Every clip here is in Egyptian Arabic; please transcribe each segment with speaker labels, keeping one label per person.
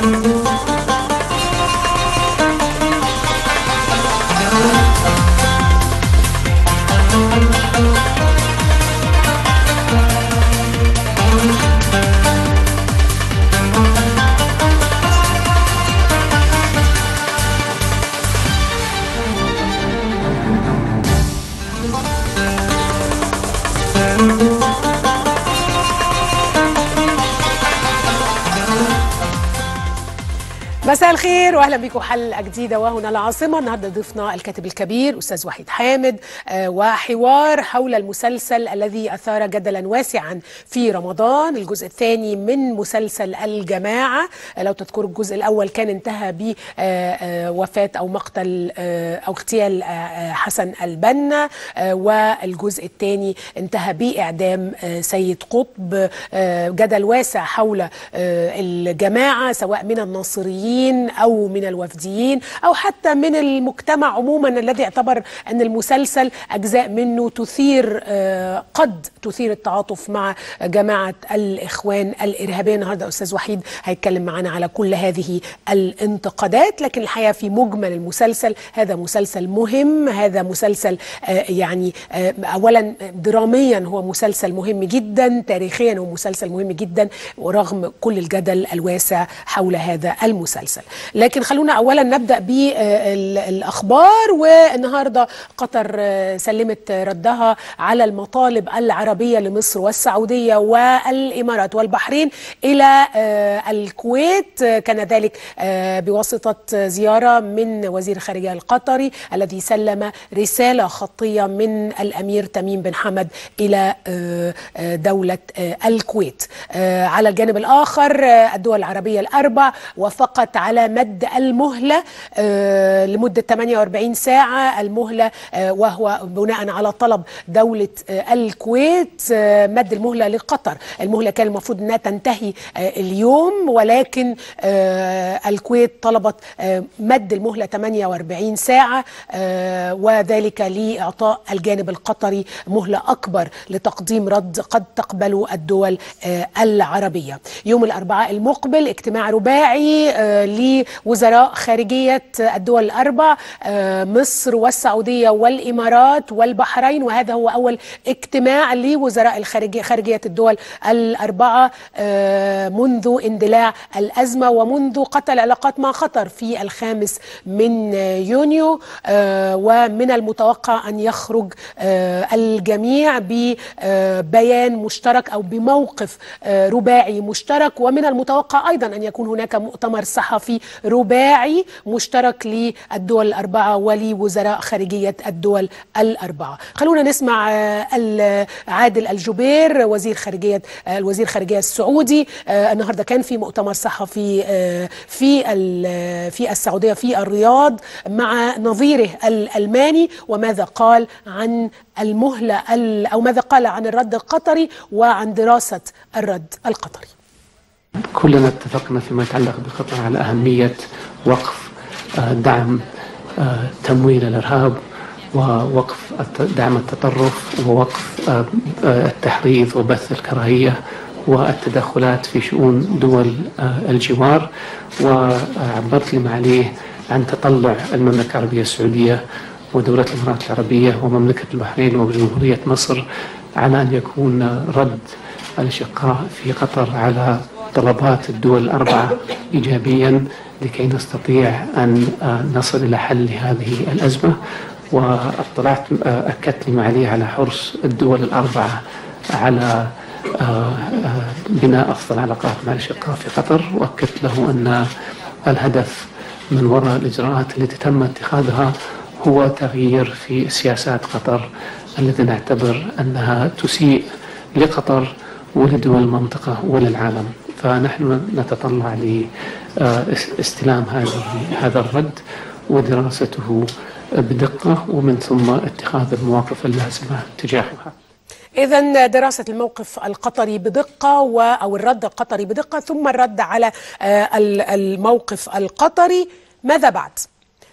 Speaker 1: مساء الخير واهلا بكم حلقه جديده وهنا العاصمه النهارده ضيفنا الكاتب الكبير استاذ وحيد حامد آه، وحوار حول المسلسل الذي اثار جدلا واسعا في رمضان الجزء الثاني من مسلسل الجماعه آه، لو تذكروا الجزء الاول كان انتهى بوفاه او مقتل آه، او اغتيال آه، حسن البنا آه، والجزء الثاني انتهى باعدام آه، سيد قطب آه، جدل واسع حول آه، الجماعه سواء من الناصريين او من الوفديين او حتى من المجتمع عموما الذي اعتبر ان المسلسل اجزاء منه تثير آه، قد تثير التعاطف مع جماعه الاخوان الارهابيه النهارده استاذ وحيد هيتكلم معنا على كل هذه الانتقادات لكن الحقيقه في مجمل المسلسل هذا مسلسل مهم هذا مسلسل آه، يعني آه، اولا دراميا هو مسلسل مهم جدا تاريخيا هو مسلسل مهم جدا ورغم كل الجدل الواسع حول هذا المسلسل لكن خلونا اولا نبدا بالاخبار والنهارده قطر آه، سلمت ردها على المطالب العربيه لمصر والسعوديه والامارات والبحرين الى آه، الكويت آه، كان ذلك آه، بواسطه زياره من وزير الخارجيه القطري الذي سلم رساله خطيه من الامير تميم بن حمد الى آه، آه، دوله آه، الكويت آه، على الجانب الاخر آه، الدول العربيه الاربع وافقت على مد المهله آه، لمده 48 ساعه المهله آه، وهو بناء على طلب دوله آه، الكويت آه، مد المهله لقطر المهله كان المفروض انها تنتهي آه، اليوم ولكن آه، الكويت طلبت آه، مد المهله 48 ساعه آه، وذلك لاعطاء الجانب القطري مهله اكبر لتقديم رد قد تقبله الدول آه، العربيه يوم الاربعاء المقبل اجتماع رباعي آه، لوزراء خارجيه الدول الاربع آه، مصر والسعوديه والامارات والبحرين وهذا هو اول اجتماع لوزراء الخارجيه خارجيه الدول الاربعه آه، منذ اندلاع الازمه ومنذ قطع العلاقات مع قطر في الخامس من آه، يونيو آه، ومن المتوقع ان يخرج آه، الجميع ببيان مشترك او بموقف آه، رباعي مشترك ومن المتوقع ايضا ان يكون هناك مؤتمر صحفي رباعي مشترك للدول الاربعه ولوزراء خارجيه الدول الاربعه. خلونا نسمع آه، ال- عادل الجبير وزير خارجيه آه، الوزير الخارجيه السعودي آه، النهارده كان في مؤتمر صحفي آه، في ال- في السعوديه في الرياض مع نظيره الالماني وماذا قال عن المهله ال- او ماذا قال عن الرد القطري وعن دراسه الرد القطري.
Speaker 2: كلنا اتفقنا فيما يتعلق بقطر على أهمية وقف آه، دعم آه، تمويل الإرهاب ووقف الت- دعم التطرف ووقف آه، آه، التحريض وبث الكراهية والتدخلات في شؤون دول آه، الجوار وعبرت لما عليه عن تطلع المملكة العربية السعودية ودولة الإمارات العربية ومملكة البحرين وجمهورية مصر على أن يكون رد الأشقاء في قطر على طلبات الدول الأربعة إيجابيا لكي نستطيع أن آه، نصل إلى حل هذه الأزمة واطلعت آه، أكدت لما عليه على حرص الدول الأربعة على آه، آه، بناء أفضل علاقات مع الأشقاء في قطر وأكدت له أن الهدف من وراء الإجراءات التي تم اتخاذها هو تغيير في سياسات قطر التي نعتبر أنها تسيء لقطر ولدول المنطقة وللعالم فنحن نتطلع لاستلام هذه هذا الرد ودراسته بدقة ومن ثم اتخاذ المواقف اللازمة تجاهها
Speaker 1: إذا دراسة الموقف القطري بدقة و أو الرد القطري بدقة ثم الرد على آه، ال- الموقف القطري ماذا بعد؟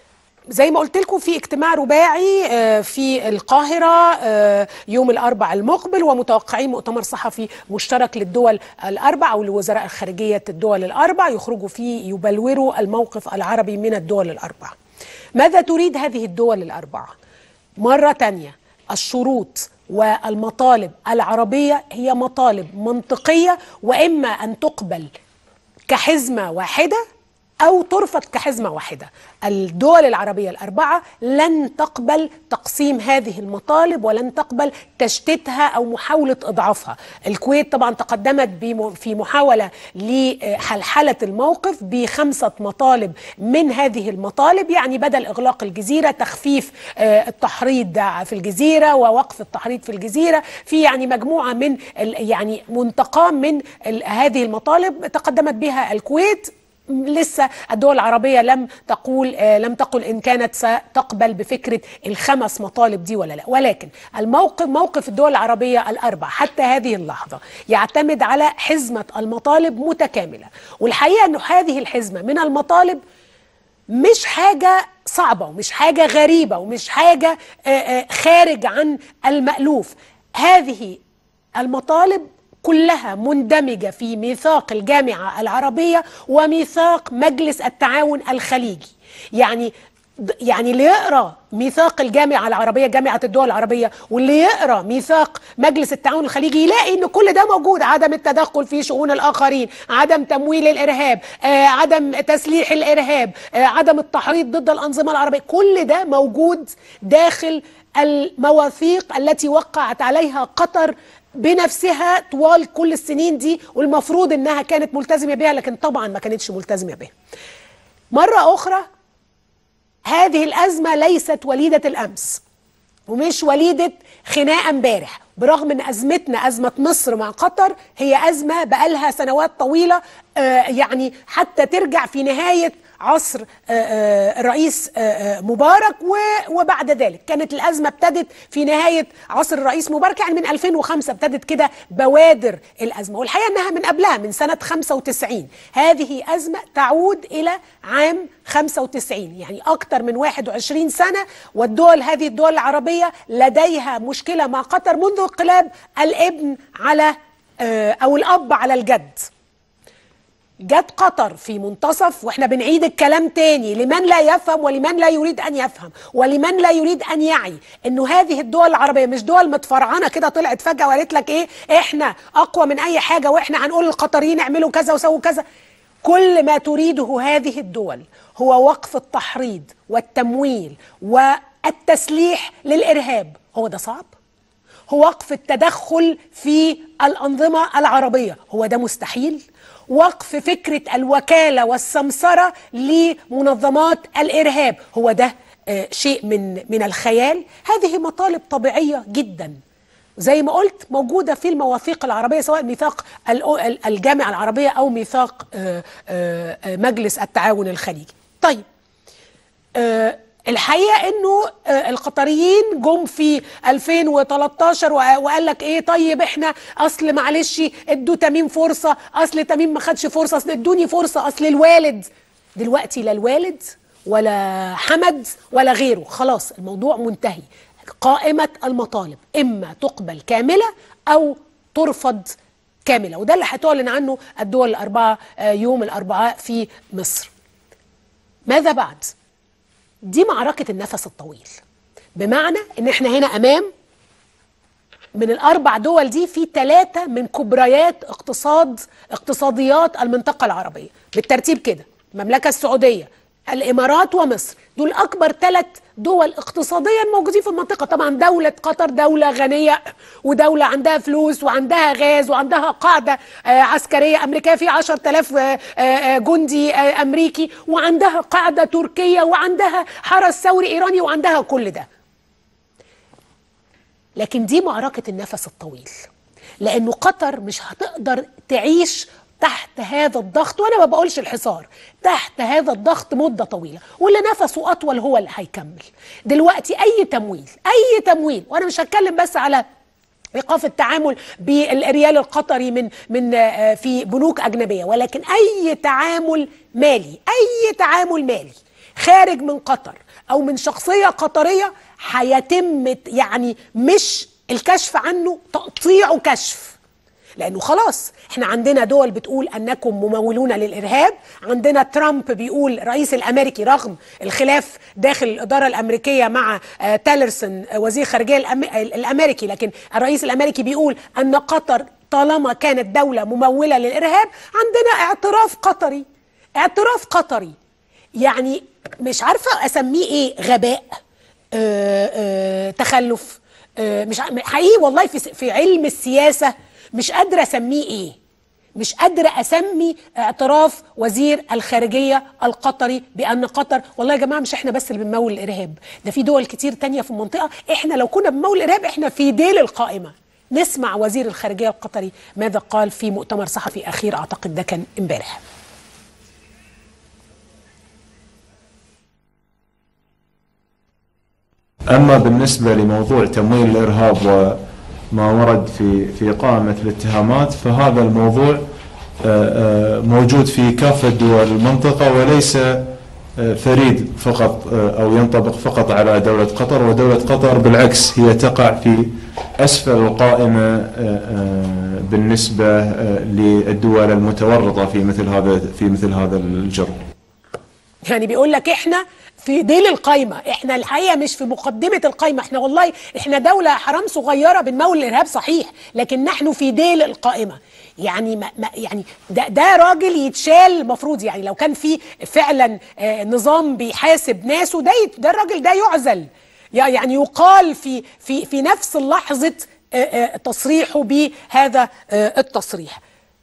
Speaker 1: زي ما قلت لكم في اجتماع رباعي آه، في القاهرة آه، يوم الأربع المقبل ومتوقعين مؤتمر صحفي مشترك للدول الأربع أو لوزراء الخارجية الدول الأربع يخرجوا فيه يبلوروا الموقف العربي من الدول الأربع ماذا تريد هذه الدول الأربعة؟ مرة تانية الشروط والمطالب العربية هي مطالب منطقية وإما أن تقبل كحزمة واحدة أو ترفض كحزمة واحدة الدول العربية الأربعة لن تقبل تقسيم هذه المطالب ولن تقبل تشتيتها أو محاولة إضعافها الكويت طبعا تقدمت بم- في محاولة لحلحلة الموقف بخمسة مطالب من هذه المطالب يعني بدل إغلاق الجزيرة تخفيف آه، التحريض في الجزيرة ووقف التحريض في الجزيرة في يعني مجموعة من ال- يعني منتقى من ال- هذه المطالب تقدمت بها الكويت لسه الدول العربية لم تقول آه، لم تقل إن كانت ستقبل بفكرة الخمس مطالب دي ولا لا ولكن الموقف موقف الدول العربية الأربع حتى هذه اللحظة يعتمد على حزمة المطالب متكاملة والحقيقة أنه هذه الحزمة من المطالب مش حاجة صعبة ومش حاجة غريبة ومش حاجة آه، آه، خارج عن المألوف هذه المطالب كلها مندمجة في ميثاق الجامعة العربية وميثاق مجلس التعاون الخليجي يعني يعني اللي يقرا ميثاق الجامعه العربيه جامعه الدول العربيه واللي يقرا ميثاق مجلس التعاون الخليجي يلاقي ان كل ده موجود عدم التدخل في شؤون الاخرين عدم تمويل الارهاب آه، عدم تسليح الارهاب آه، عدم التحريض ضد الانظمه العربيه كل ده موجود داخل المواثيق التي وقعت عليها قطر بنفسها طوال كل السنين دي والمفروض انها كانت ملتزمه بها لكن طبعا ما كانتش ملتزمه بها مره اخرى هذه الأزمة ليست وليدة الأمس ومش وليدة خناقة امبارح برغم ان ازمتنا ازمه مصر مع قطر هي ازمه بقالها سنوات طويله آه يعني حتى ترجع في نهايه عصر آه آه الرئيس آه آه مبارك و- وبعد ذلك كانت الازمه ابتدت في نهايه عصر الرئيس مبارك يعني من 2005 ابتدت كده بوادر الازمه والحقيقه انها من قبلها من سنه 95 هذه ازمه تعود الى عام 95 يعني اكثر من 21 سنه والدول هذه الدول العربيه لديها مشكله مع قطر منذ انقلاب الابن على آه، او الاب على الجد جت قطر في منتصف واحنا بنعيد الكلام تاني لمن لا يفهم ولمن لا يريد ان يفهم ولمن لا يريد ان يعي انه هذه الدول العربيه مش دول متفرعنه كده طلعت فجاه وقالت لك ايه احنا اقوى من اي حاجه واحنا هنقول للقطريين اعملوا كذا وسووا كذا كل ما تريده هذه الدول هو وقف التحريض والتمويل والتسليح للارهاب هو ده صعب هو وقف التدخل في الأنظمة العربية هو ده مستحيل وقف فكرة الوكالة والسمسرة لمنظمات الإرهاب هو ده آه، شيء من من الخيال هذه مطالب طبيعية جدا زي ما قلت موجودة في المواثيق العربية سواء ميثاق ال- ال- الجامعة العربية أو ميثاق آه، آه، آه، مجلس التعاون الخليجي طيب آه، الحقيقه انه آه، القطريين جم في 2013 وق- وقال لك ايه طيب احنا اصل معلش ادوا تميم فرصه اصل تميم ما خدش فرصه اصل ادوني فرصه اصل الوالد دلوقتي لا الوالد ولا حمد ولا غيره خلاص الموضوع منتهي قائمه المطالب اما تقبل كامله او ترفض كامله وده اللي هتعلن عنه الدول الاربعه آه، يوم الاربعاء في مصر ماذا بعد؟ دي معركة النفس الطويل بمعنى ان احنا هنا امام من الاربع دول دي في ثلاثة من كبريات اقتصاد اقتصاديات المنطقة العربية بالترتيب كده المملكة السعودية الامارات ومصر دول اكبر ثلاث دول اقتصاديا موجودين في المنطقة طبعا دولة قطر دولة غنية ودولة عندها فلوس وعندها غاز وعندها قاعدة آه، عسكرية أمريكية في 10000 آه، آه، جندي آه، أمريكي وعندها قاعدة تركية وعندها حرس ثوري إيراني وعندها كل ده لكن دي معركة النفس الطويل لأنه قطر مش هتقدر تعيش تحت هذا الضغط وانا ما بقولش الحصار تحت هذا الضغط مده طويله واللي نفسه اطول هو اللي هيكمل دلوقتي اي تمويل اي تمويل وانا مش هتكلم بس على ايقاف التعامل بالريال القطري من من آه، في بنوك اجنبيه ولكن اي تعامل مالي اي تعامل مالي خارج من قطر او من شخصيه قطريه هيتم يعني مش الكشف عنه تقطيعه كشف لانه خلاص احنا عندنا دول بتقول انكم ممولون للارهاب عندنا ترامب بيقول الرئيس الامريكي رغم الخلاف داخل الاداره الامريكيه مع آه تالرسون آه وزير خارجيه الأم... الامريكي لكن الرئيس الامريكي بيقول ان قطر طالما كانت دوله مموله للارهاب عندنا اعتراف قطري اعتراف قطري يعني مش عارفه اسميه ايه غباء آآ آآ تخلف آآ مش حقيقي والله في في علم السياسه مش قادره اسميه ايه مش قادره اسمي اعتراف وزير الخارجيه القطري بان قطر والله يا جماعه مش احنا بس اللي بنمول الارهاب ده في دول كتير تانية في المنطقه احنا لو كنا بنمول الارهاب احنا في ديل القائمه نسمع وزير الخارجيه القطري ماذا قال في مؤتمر صحفي اخير اعتقد ده كان امبارح
Speaker 3: أما بالنسبة لموضوع تمويل الإرهاب وما ورد في في قائمة الاتهامات فهذا الموضوع موجود في كافة دول المنطقة وليس فريد فقط أو ينطبق فقط على دولة قطر ودولة قطر بالعكس هي تقع في أسفل القائمة بالنسبة للدول المتورطة في مثل هذا في مثل هذا الجرم.
Speaker 1: يعني بيقول لك احنا في ديل القايمة احنا الحقيقة مش في مقدمة القايمة احنا والله احنا دولة حرام صغيرة بنمول الارهاب صحيح لكن نحن في ديل القائمة يعني ما ما يعني ده ده راجل يتشال المفروض يعني لو كان في فعلا آه نظام بيحاسب ناسه ده ده الراجل ده يعزل يعني يقال في في في نفس لحظة آه آه تصريحه بهذا التصريح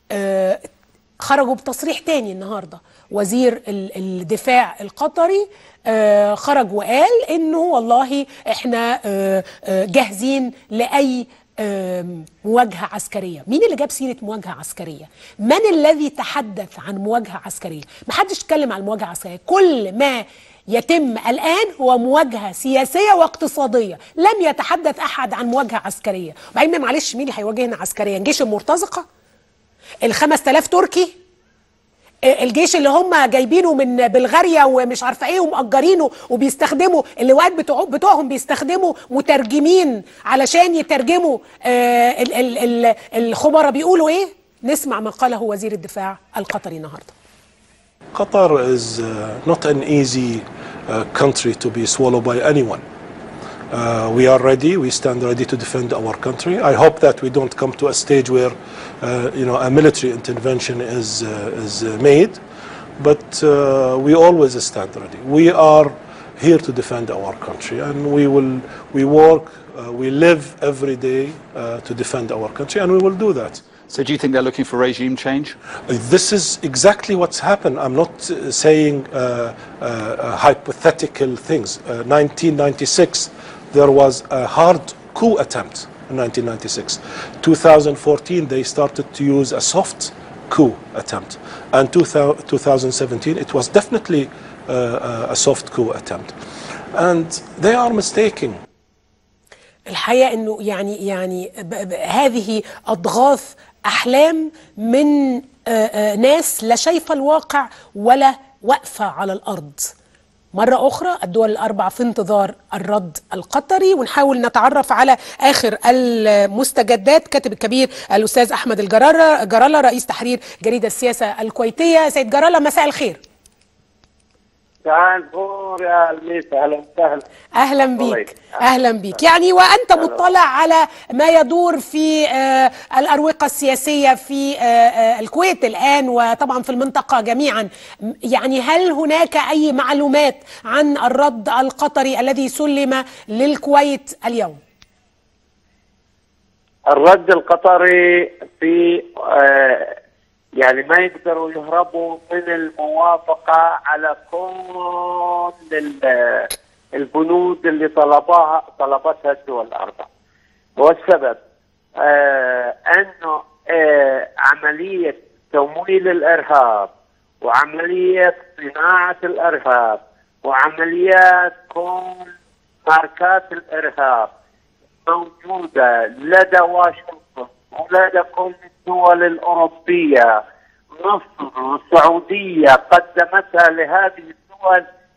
Speaker 1: خرجوا بتصريح تاني النهارده وزير الدفاع القطري آه خرج وقال انه والله احنا آه آه جاهزين لاي مواجهه عسكريه مين اللي جاب سيره مواجهه عسكريه من الذي تحدث عن مواجهه عسكريه ما حدش اتكلم عن مواجهه عسكريه كل ما يتم الان هو مواجهه سياسيه واقتصاديه لم يتحدث احد عن مواجهه عسكريه وبعدين معلش مين اللي هيواجهنا عسكريا جيش المرتزقه ال 5000 تركي الجيش اللي هم جايبينه من بلغاريا ومش عارفه ايه ومأجرينه وبيستخدموا اللواءات بتوع بتوعهم بيستخدموا مترجمين علشان يترجموا آه ال ال ال الخبراء بيقولوا ايه نسمع ما قاله وزير الدفاع القطري النهارده
Speaker 4: Qatar is uh, not an easy uh, country to be swallowed by anyone. Uh, we are ready. We stand ready to defend our country. I hope that we don't come to a stage where, uh, you know, a military intervention is uh, is made, but we always stand ready. We are here to defend our country, and we will we work, we live every day to defend our country, and we will do that.
Speaker 5: So do you think they're looking for regime change?
Speaker 4: This is exactly what's happened. I'm not uh, saying uh, uh, hypothetical things. 1996, there was a hard coup attempt in 1996. 2014, they started to use a soft coup attempt. And 2017, it was definitely a soft coup attempt. And they are mistaking.
Speaker 1: الحقيقه انه يعني يعني ب ب هذه اضغاث احلام من آآ آآ ناس لا شايفه الواقع ولا واقفه على الارض مرة أخرى الدول الأربع في انتظار الرد القطري ونحاول نتعرف على آخر المستجدات كاتب الكبير الأستاذ أحمد الجرالة جرالة رئيس تحرير جريدة السياسة الكويتية سيد جرالة مساء الخير
Speaker 6: تعال نور يا الميس اهلا وسهلا
Speaker 1: اهلا بيك اهلا بيك يعني وانت مطلع على ما يدور في آه الاروقه السياسيه في آه الكويت الان وطبعا في المنطقه جميعا يعني هل هناك اي معلومات عن الرد القطري الذي سلم للكويت اليوم
Speaker 6: الرد القطري في آه يعني ما يقدروا يهربوا من الموافقة على كل البنود اللي طلبها طلبتها الدول الأربع والسبب آه أنه آه عملية تمويل الإرهاب وعملية صناعة الإرهاب وعمليات كل ماركات الإرهاب موجودة لدى واشنطن ولدى كل الدول الأوروبية مصر والسعودية قدمتها لهذه الدول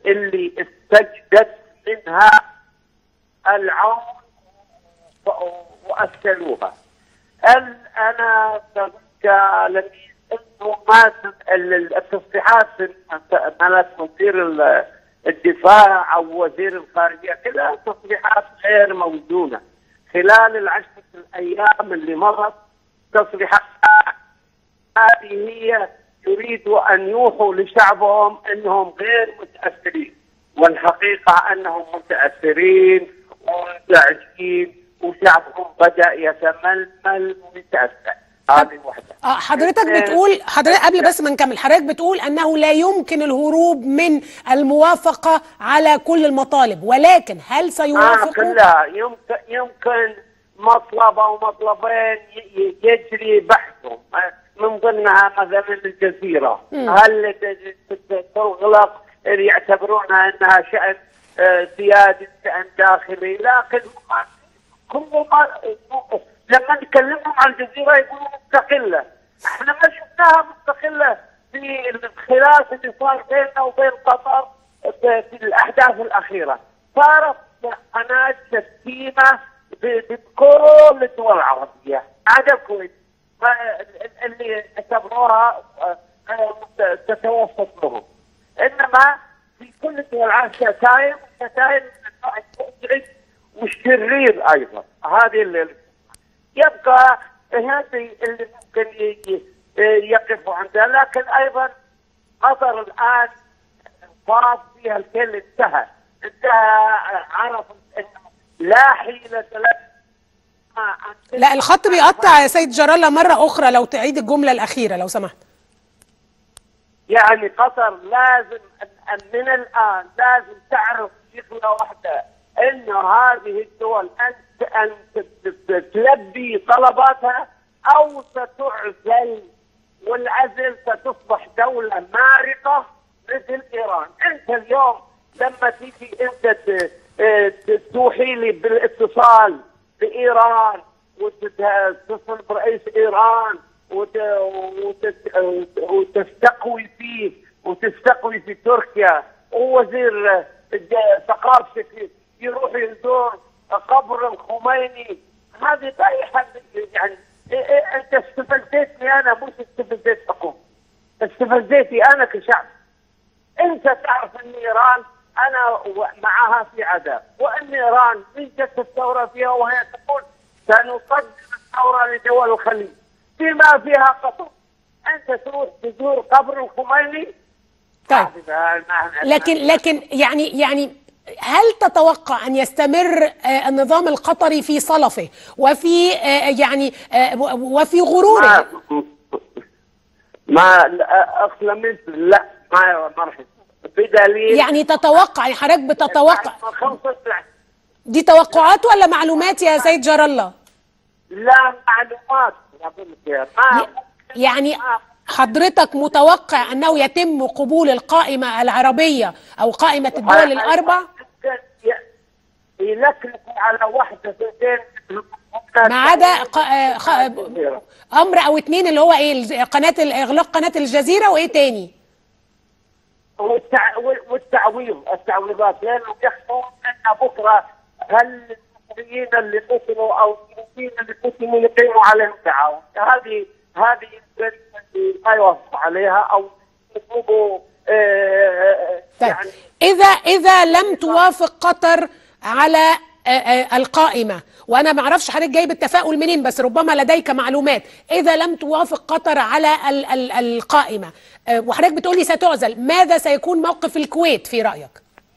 Speaker 6: اللي استجدت منها العون و- وأسلوها هل أنا كعالمين إنه ما ت- ال- ال- التصريحات من ملك وزير ال- الدفاع أو وزير الخارجية كلها تصريحات غير موزونة خلال العشرة الأيام اللي مرت تصريحات هذه هي يريدوا أن يوحوا لشعبهم أنهم غير متأثرين والحقيقة أنهم متأثرين ومنزعجين وشعبهم بدأ يتململ ويتأثر هذه واحدة
Speaker 1: آه، حضرتك بتقول حضرتك قبل بس ما نكمل حضرتك بتقول انه لا يمكن الهروب من الموافقه على كل المطالب ولكن هل
Speaker 6: آه
Speaker 1: سيوافقوا
Speaker 6: كلها يمكن يمكن مطلب او مطلبين ي- ي- يجري بحثهم آه، من ضمنها مثلا الجزيره هل ت- ت- تغلق اللي يعتبرونها انها شان آه، سيادي شان داخلي لكن ما- كل ما لما نكلمهم عن الجزيره يقولوا مستقله احنا ما شفناها مستقله في الخلاف اللي صار بيننا وبين قطر في في الاحداث الاخيره صارت قناه شتيمه ب- بكل الدول العربيه عدا الكويت ما- اللي اعتبروها آه، آه، تتوسط لهم انما في كل الدول العربيه شتايم شتايم من النوع المزعج والشرير ايضا هذه اللي يبقى هذه اللي ممكن يجي يقفوا عندها لكن ايضا قطر الان صار فيها الكل انتهى انتهى عرف انه لا حيلة لك
Speaker 1: لا الخط بيقطع يا سيد جرالة مرة أخرى لو تعيد الجملة الأخيرة لو سمحت
Speaker 6: يعني قطر لازم أن- أن من الان لازم تعرف شغله واحده انه هذه الدول ان ان ت- ت- تلبي طلباتها او ستعزل والعزل ستصبح دوله مارقه مثل ايران، انت اليوم لما تيجي انت ت- اه ت- توحي لي بالاتصال بايران وتتصل برئيس ايران وت... وت... وتستقوي فيه وتستقوي في تركيا ووزير الج- ثقافتك يروح يزور قبر الخميني هذه طيحه يعني إيه إيه انت استفزتني انا مش استفزتكم استفزيتي انا كشعب انت تعرف ان ايران انا و- معها في عداء وان ايران من جت الثوره فيها وهي تقول سنقدم الثوره لدول الخليج بما فيها قطر انت تروح تزور قبر الخميني
Speaker 1: طيب
Speaker 6: ما- ما-
Speaker 1: لكن لكن يعني يعني هل تتوقع ان يستمر آه، النظام القطري في صلفه وفي آه، يعني آه، وفي غروره
Speaker 6: ما ما لا، اصلا مثل لا ما ما راح بدليل
Speaker 1: يعني تتوقع يعني حضرتك بتتوقع
Speaker 6: بعد ما خلصت
Speaker 1: دي توقعات ولا معلومات يا سيد جار الله
Speaker 6: لا معلومات اقول لك يا ما
Speaker 1: يعني حضرتك متوقع انه يتم قبول القائمه العربيه او قائمه الدول الاربع
Speaker 6: ممكن ي- يلكلكوا على واحده زين
Speaker 1: ما عدا ق- آه، خ- امر او اتنين اللي هو ايه الز- قناه ال- اغلاق قناه الجزيره وايه تاني
Speaker 6: والتع... والتعويض التعويضات لانه يخشون ان بكره هل المصريين اللي قتلوا او الفلبينيين اللي قتلوا يقيموا عليهم تعاون هذه هذه يمكن ما يوافقوا عليها او يطلبوا آه،
Speaker 1: طيب
Speaker 6: يعني
Speaker 1: اذا اذا لم توافق قطر على آه، آه، القائمه وانا ما اعرفش حضرتك جايب التفاؤل منين بس ربما لديك معلومات اذا لم توافق قطر على ال ال القائمه آه، وحضرتك بتقولي ستعزل ماذا سيكون موقف الكويت في رايك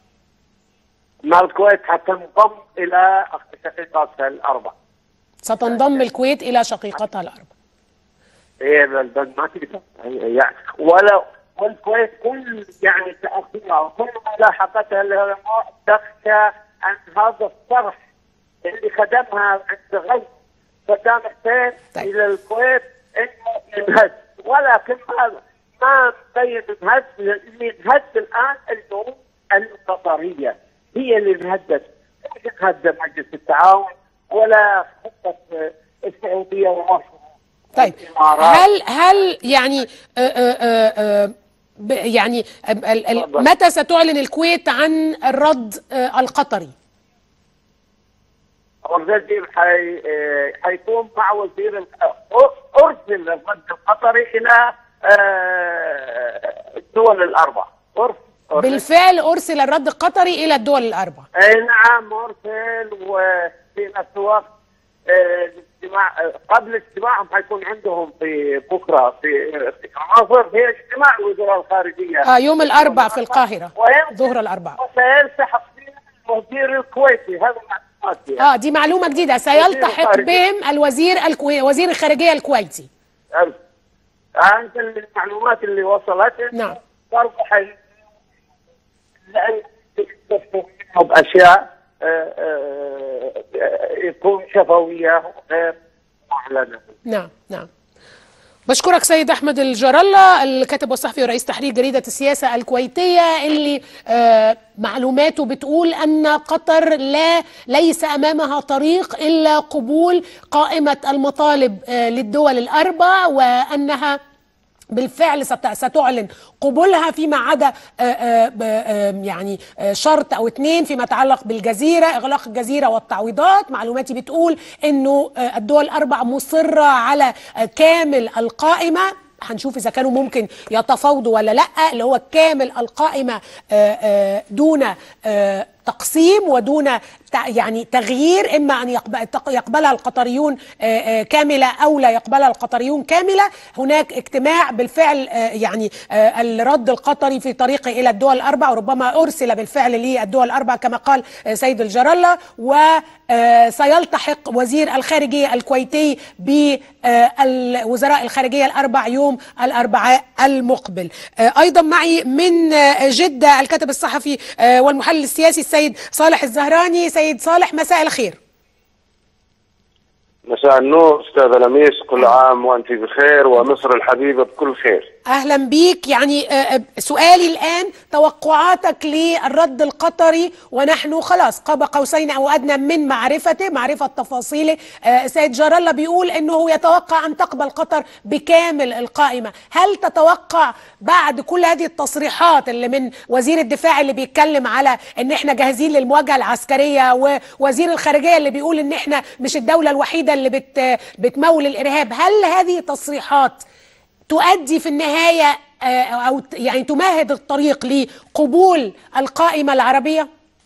Speaker 6: ما الكويت حتنضم الى شقيقاتها الاربع
Speaker 1: ستنضم الكويت الى شقيقتها الاربع
Speaker 6: هي البلد ما تقدر يعني ولا والكويت كل يعني تاثيرها وكل ملاحقتها لها تخشى ان هذا الصرح اللي خدمها عند غزه صدام حسين
Speaker 1: طيب.
Speaker 6: الى الكويت انه ينهز ولكن ما ما مبين انهز اللي انهز الان الجنود القطريه هي اللي انهزت مش انهز مجلس التعاون ولا خطه السعوديه ومصر
Speaker 1: طيب
Speaker 6: الإمارات.
Speaker 1: هل هل يعني آه، آه، آه، آه، ب- يعني ال- ال-
Speaker 6: اتفضل.
Speaker 1: متى ستعلن الكويت عن الرد آه، القطري
Speaker 6: الرجل حي... آه، حيكون مع وزير ال- أ- ارسل الرد القطري الى آه، الدول الاربع أرسل
Speaker 1: بالفعل ارسل الرد القطري الى الدول الاربع
Speaker 6: اي نعم مرسل وفي نفس الوقت آه، الاجتماع آه، قبل اجتماعهم حيكون عندهم في بكره في في مصر في اجتماع وزراء الخارجيه
Speaker 1: اه يوم الاربع في القاهره
Speaker 6: ويمكن-
Speaker 1: ظهر الاربع
Speaker 6: وسيلتحق فيها الوزير الكويتي هذا معلومات يعني.
Speaker 1: اه دي معلومه جديده سيلتحق
Speaker 6: الخارجية.
Speaker 1: بهم الوزير الكوي... وزير الخارجيه الكويتي
Speaker 6: ألف. انت المعلومات اللي وصلت
Speaker 1: نعم.
Speaker 6: برضه حي لان تكتشفوا باشياء آه، آه، آه، يكون شفويه غير معلنه
Speaker 1: نعم نعم بشكرك سيد احمد الجرله الكاتب والصحفي ورئيس تحرير جريده السياسه الكويتيه اللي آه معلوماته بتقول ان قطر لا ليس امامها طريق الا قبول قائمه المطالب آه للدول الاربع وانها بالفعل ست- ستعلن قبولها فيما عدا آه، آه، ب- آه، يعني آه، شرط او اتنين فيما يتعلق بالجزيره اغلاق الجزيره والتعويضات معلوماتي بتقول انه آه، الدول الاربع مصره على آه، كامل القائمه هنشوف اذا كانوا ممكن يتفاوضوا ولا لا اللي هو كامل القائمه آه، آه، دون آه، تقسيم ودون تع- يعني تغيير اما ان يقب- تق- يقبلها القطريون آه، آه، كامله او لا يقبلها القطريون كامله هناك اجتماع بالفعل آه، يعني آه، الرد القطري في طريقه الى الدول الاربع وربما ارسل بالفعل للدول الاربع كما قال آه، سيد الجرله وسيلتحق وزير الخارجيه الكويتي بوزراء الخارجيه الاربع يوم الاربعاء المقبل آه، ايضا معي من آه، جده الكاتب الصحفي آه، والمحلل السياسي السيد صالح الزهراني سيد صالح مساء الخير
Speaker 7: مساء النور استاذ لميس كل عام وانت بخير ومصر الحبيبه بكل خير
Speaker 1: اهلا بيك يعني آه، آه، سؤالي الان توقعاتك للرد القطري ونحن خلاص قاب قوسين او ادنى من معرفته معرفه تفاصيله آه، سيد جارلا بيقول انه يتوقع ان تقبل قطر بكامل القائمه هل تتوقع بعد كل هذه التصريحات اللي من وزير الدفاع اللي بيتكلم على ان احنا جاهزين للمواجهه العسكريه ووزير الخارجيه اللي بيقول ان احنا مش الدوله الوحيده اللي بت بتمول الارهاب هل هذه تصريحات تؤدي في النهايه آه، او ت- يعني تمهد الطريق لقبول القائمه العربيه؟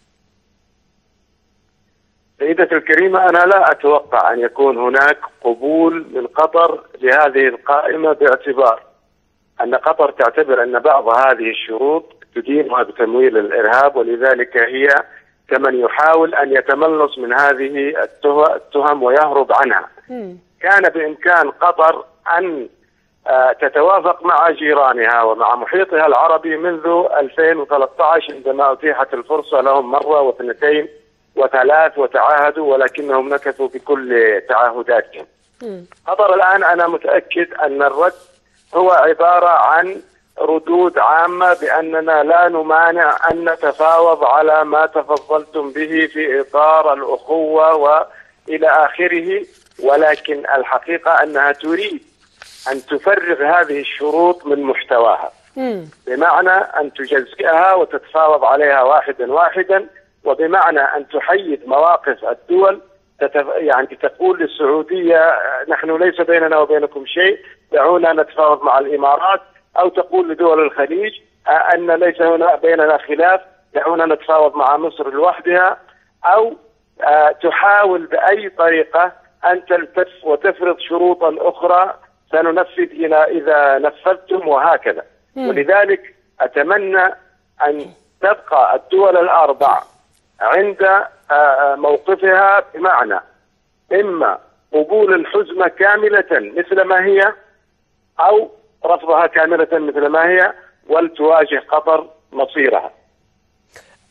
Speaker 7: سيدتي الكريمه انا لا اتوقع ان يكون هناك قبول من قطر لهذه القائمه باعتبار ان قطر تعتبر ان بعض هذه الشروط تدينها بتمويل الارهاب ولذلك هي كمن يحاول ان يتملص من هذه الته- التهم ويهرب عنها. كان بامكان قطر ان آه، تتوافق مع جيرانها ومع محيطها العربي منذ 2013 عندما اتيحت الفرصه لهم مره واثنتين وثلاث وتعاهدوا ولكنهم نكثوا بكل تعهداتهم. قطر الان انا متاكد ان الرد هو عباره عن ردود عامه باننا لا نمانع ان نتفاوض على ما تفضلتم به في اطار الاخوه والى اخره ولكن الحقيقه انها تريد ان تفرغ هذه الشروط من محتواها. بمعنى ان تجزئها وتتفاوض عليها واحدا واحدا وبمعنى ان تحيد مواقف الدول تتف... يعني تقول للسعوديه آه، نحن ليس بيننا وبينكم شيء دعونا نتفاوض مع الامارات او تقول لدول الخليج آه، ان ليس هنا بيننا خلاف دعونا نتفاوض مع مصر لوحدها او آه، تحاول باي طريقه ان تلتف وتفرض شروطا اخرى سننفذ الى اذا نفذتم وهكذا ولذلك اتمنى ان تبقى الدول الاربع عند آه، آه، موقفها بمعنى اما قبول الحزمه كامله مثل ما هي او رفضها كامله مثل ما هي ولتواجه قطر مصيرها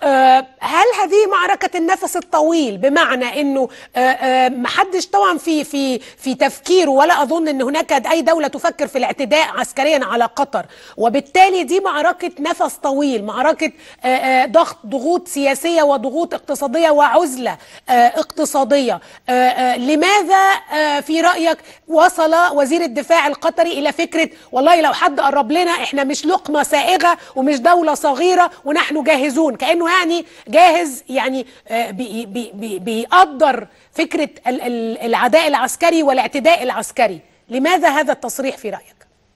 Speaker 1: آه، هل هذه معركة النفس الطويل بمعنى انه آه، آه، محدش طبعا في في في تفكيره ولا اظن ان هناك اي دولة تفكر في الاعتداء عسكريا على قطر وبالتالي دي معركة نفس طويل معركة آه، آه، ضغط ضغوط سياسية وضغوط اقتصادية وعزلة آه، اقتصادية آه، آه، لماذا آه، في رأيك وصل وزير الدفاع القطري الى فكرة والله لو حد قرب لنا احنا مش لقمة سائغة ومش دولة صغيرة ونحن جاهزون كأنه يعني جاهز يعني آه، بي- بي- بي- بيقدر فكرة ال- ال- العداء العسكري والاعتداء العسكري لماذا هذا التصريح في رأيك؟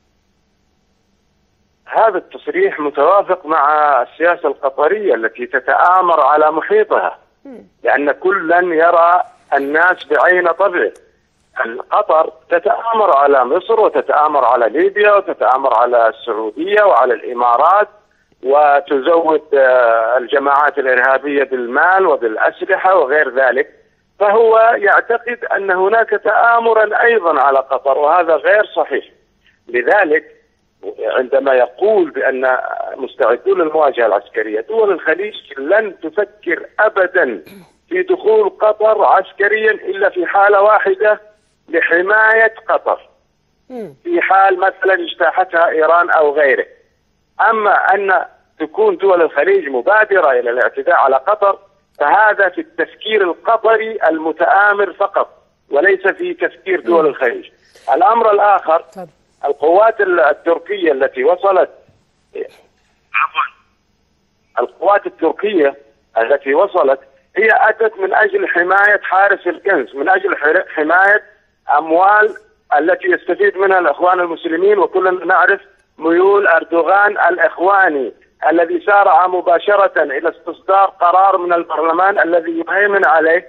Speaker 7: هذا التصريح متوافق مع السياسة القطرية التي تتآمر على محيطها لأن كلا يرى الناس بعين طبعه قطر تتآمر على مصر وتتآمر على ليبيا وتتآمر على السعودية وعلى الإمارات وتزود آه، الجماعات الإرهابية بالمال وبالأسلحة وغير ذلك فهو يعتقد أن هناك تآمرا أيضا على قطر وهذا غير صحيح لذلك عندما يقول بأن مستعدون للمواجهة العسكرية دول الخليج لن تفكر أبدا في دخول قطر عسكريا إلا في حالة واحدة لحماية قطر في حال مثلا اجتاحتها إيران أو غيره أما أن تكون دول الخليج مبادرة إلى الاعتداء على قطر فهذا في التفكير القطري المتآمر فقط وليس في تفكير دول الخليج الأمر الآخر
Speaker 1: اتفضل.
Speaker 7: القوات التركية التي وصلت عفوا القوات التركية التي وصلت هي أتت من أجل حماية حارس الكنز من أجل حر- حماية أموال التي يستفيد منها الإخوان المسلمين وكلنا نعرف ميول أردوغان الإخواني الذي سارع مباشرة إلى استصدار قرار من البرلمان الذي يهيمن عليه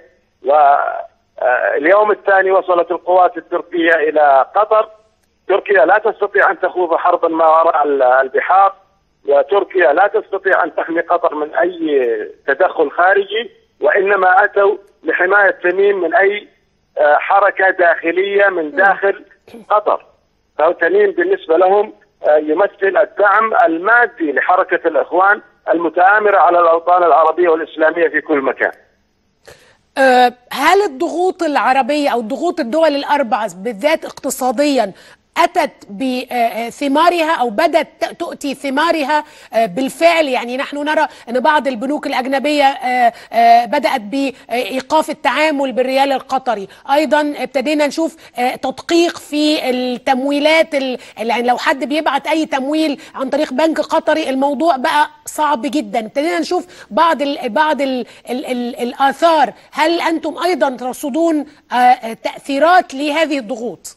Speaker 7: واليوم الثاني وصلت القوات التركية إلى قطر تركيا لا تستطيع أن تخوض حربا ما وراء ال- البحار وتركيا لا تستطيع أن تحمي قطر من أي تدخل خارجي وإنما أتوا لحماية تميم من أي آه، حركة داخلية من داخل قطر فهو تميم بالنسبة لهم آه، يمثل الدعم المادي لحركة الإخوان المتآمرة على الأوطان العربية والإسلامية في كل مكان
Speaker 1: آه، هل الضغوط العربية أو ضغوط الدول الأربع بالذات اقتصاديا أتت بثمارها أو بدأت تؤتي ثمارها آه، بالفعل يعني نحن نرى أن بعض البنوك الأجنبية آه، آه، بدأت بإيقاف التعامل بالريال القطري أيضا ابتدينا نشوف آه، تدقيق في التمويلات ال- يعني لو حد بيبعت أي تمويل عن طريق بنك قطري الموضوع بقى صعب جدا ابتدينا نشوف بعض ال بعض ال ال ال الآثار هل أنتم أيضا ترصدون آه، آه، تأثيرات لهذه الضغوط؟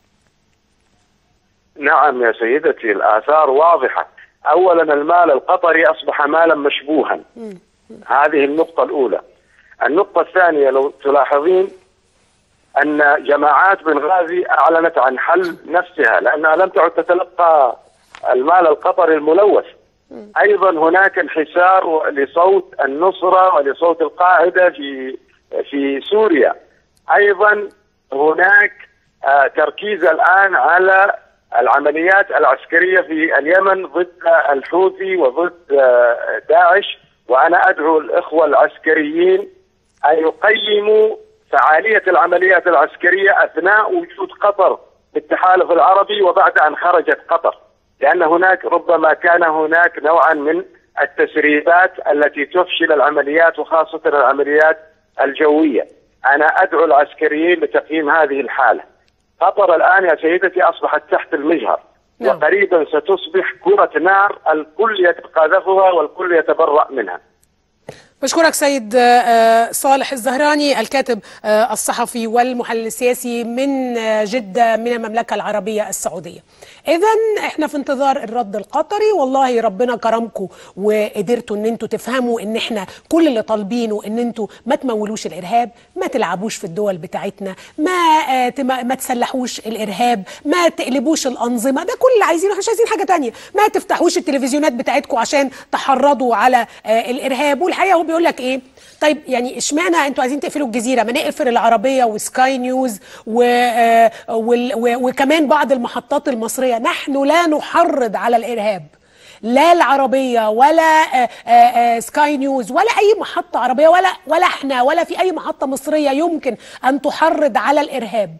Speaker 7: نعم يا سيدتي الآثار واضحة أولا المال القطري أصبح مالا مشبوها هذه النقطة الأولى النقطة الثانية لو تلاحظين أن جماعات بنغازي أعلنت عن حل نفسها لأنها لم تعد تتلقى المال القطري الملوث أيضا هناك انحسار لصوت النصرة ولصوت القاعدة في في سوريا أيضا هناك آه، تركيز الآن على العمليات العسكرية في اليمن ضد الحوثي وضد آه، داعش وأنا أدعو الإخوة العسكريين أن يقيموا فعالية العمليات العسكرية أثناء وجود قطر في التحالف العربي وبعد أن خرجت قطر لأن هناك ربما كان هناك نوعا من التسريبات التي تفشل العمليات وخاصة العمليات الجوية أنا أدعو العسكريين لتقييم هذه الحالة قطر الآن يا سيدتي أصبحت تحت المجهر
Speaker 1: نعم.
Speaker 7: وقريبا ستصبح كرة نار الكل يتقاذفها والكل يتبرأ منها
Speaker 1: بشكرك سيد آه، صالح الزهراني الكاتب آه، الصحفي والمحلل السياسي من آه، جدة من المملكة العربية السعودية إذا إحنا في انتظار الرد القطري والله ربنا كرمكم وقدرتوا إن أنتوا تفهموا إن إحنا كل اللي طالبينه إن أنتوا ما تمولوش الإرهاب ما تلعبوش في الدول بتاعتنا ما آه، تم- ما تسلحوش الإرهاب ما تقلبوش الأنظمة ده كل اللي عايزينه إحنا مش عايزين حاجة تانية ما تفتحوش التلفزيونات بتاعتكم عشان تحرضوا على آه، الإرهاب والحقيقة هو بيقول لك ايه طيب يعني اشمعنى انتوا عايزين تقفلوا الجزيره ما نقفل العربيه وسكاي نيوز و... آه، وال... و... وكمان بعض المحطات المصريه نحن لا نحرض على الارهاب لا العربيه ولا آه، آه، آه، سكاي نيوز ولا اي محطه عربيه ولا ولا احنا ولا في اي محطه مصريه يمكن ان تحرض على الارهاب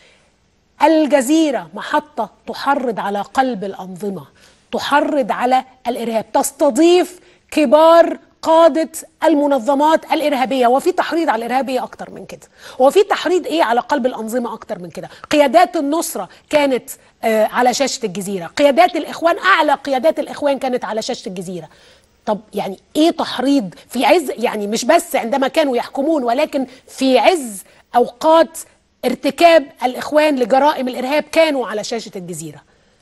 Speaker 1: الجزيرة محطة تحرض على قلب الأنظمة تحرض على الإرهاب تستضيف كبار قادة المنظمات الإرهابية وفي تحريض على الإرهابية أكتر من كده وفي تحريض إيه على قلب الأنظمة أكتر من كده قيادات النصرة كانت آه على شاشة الجزيرة قيادات الإخوان أعلى قيادات الإخوان كانت على شاشة الجزيرة طب يعني ايه تحريض في عز يعني مش بس عندما كانوا يحكمون ولكن في عز اوقات ارتكاب الاخوان لجرائم الارهاب كانوا على شاشه الجزيره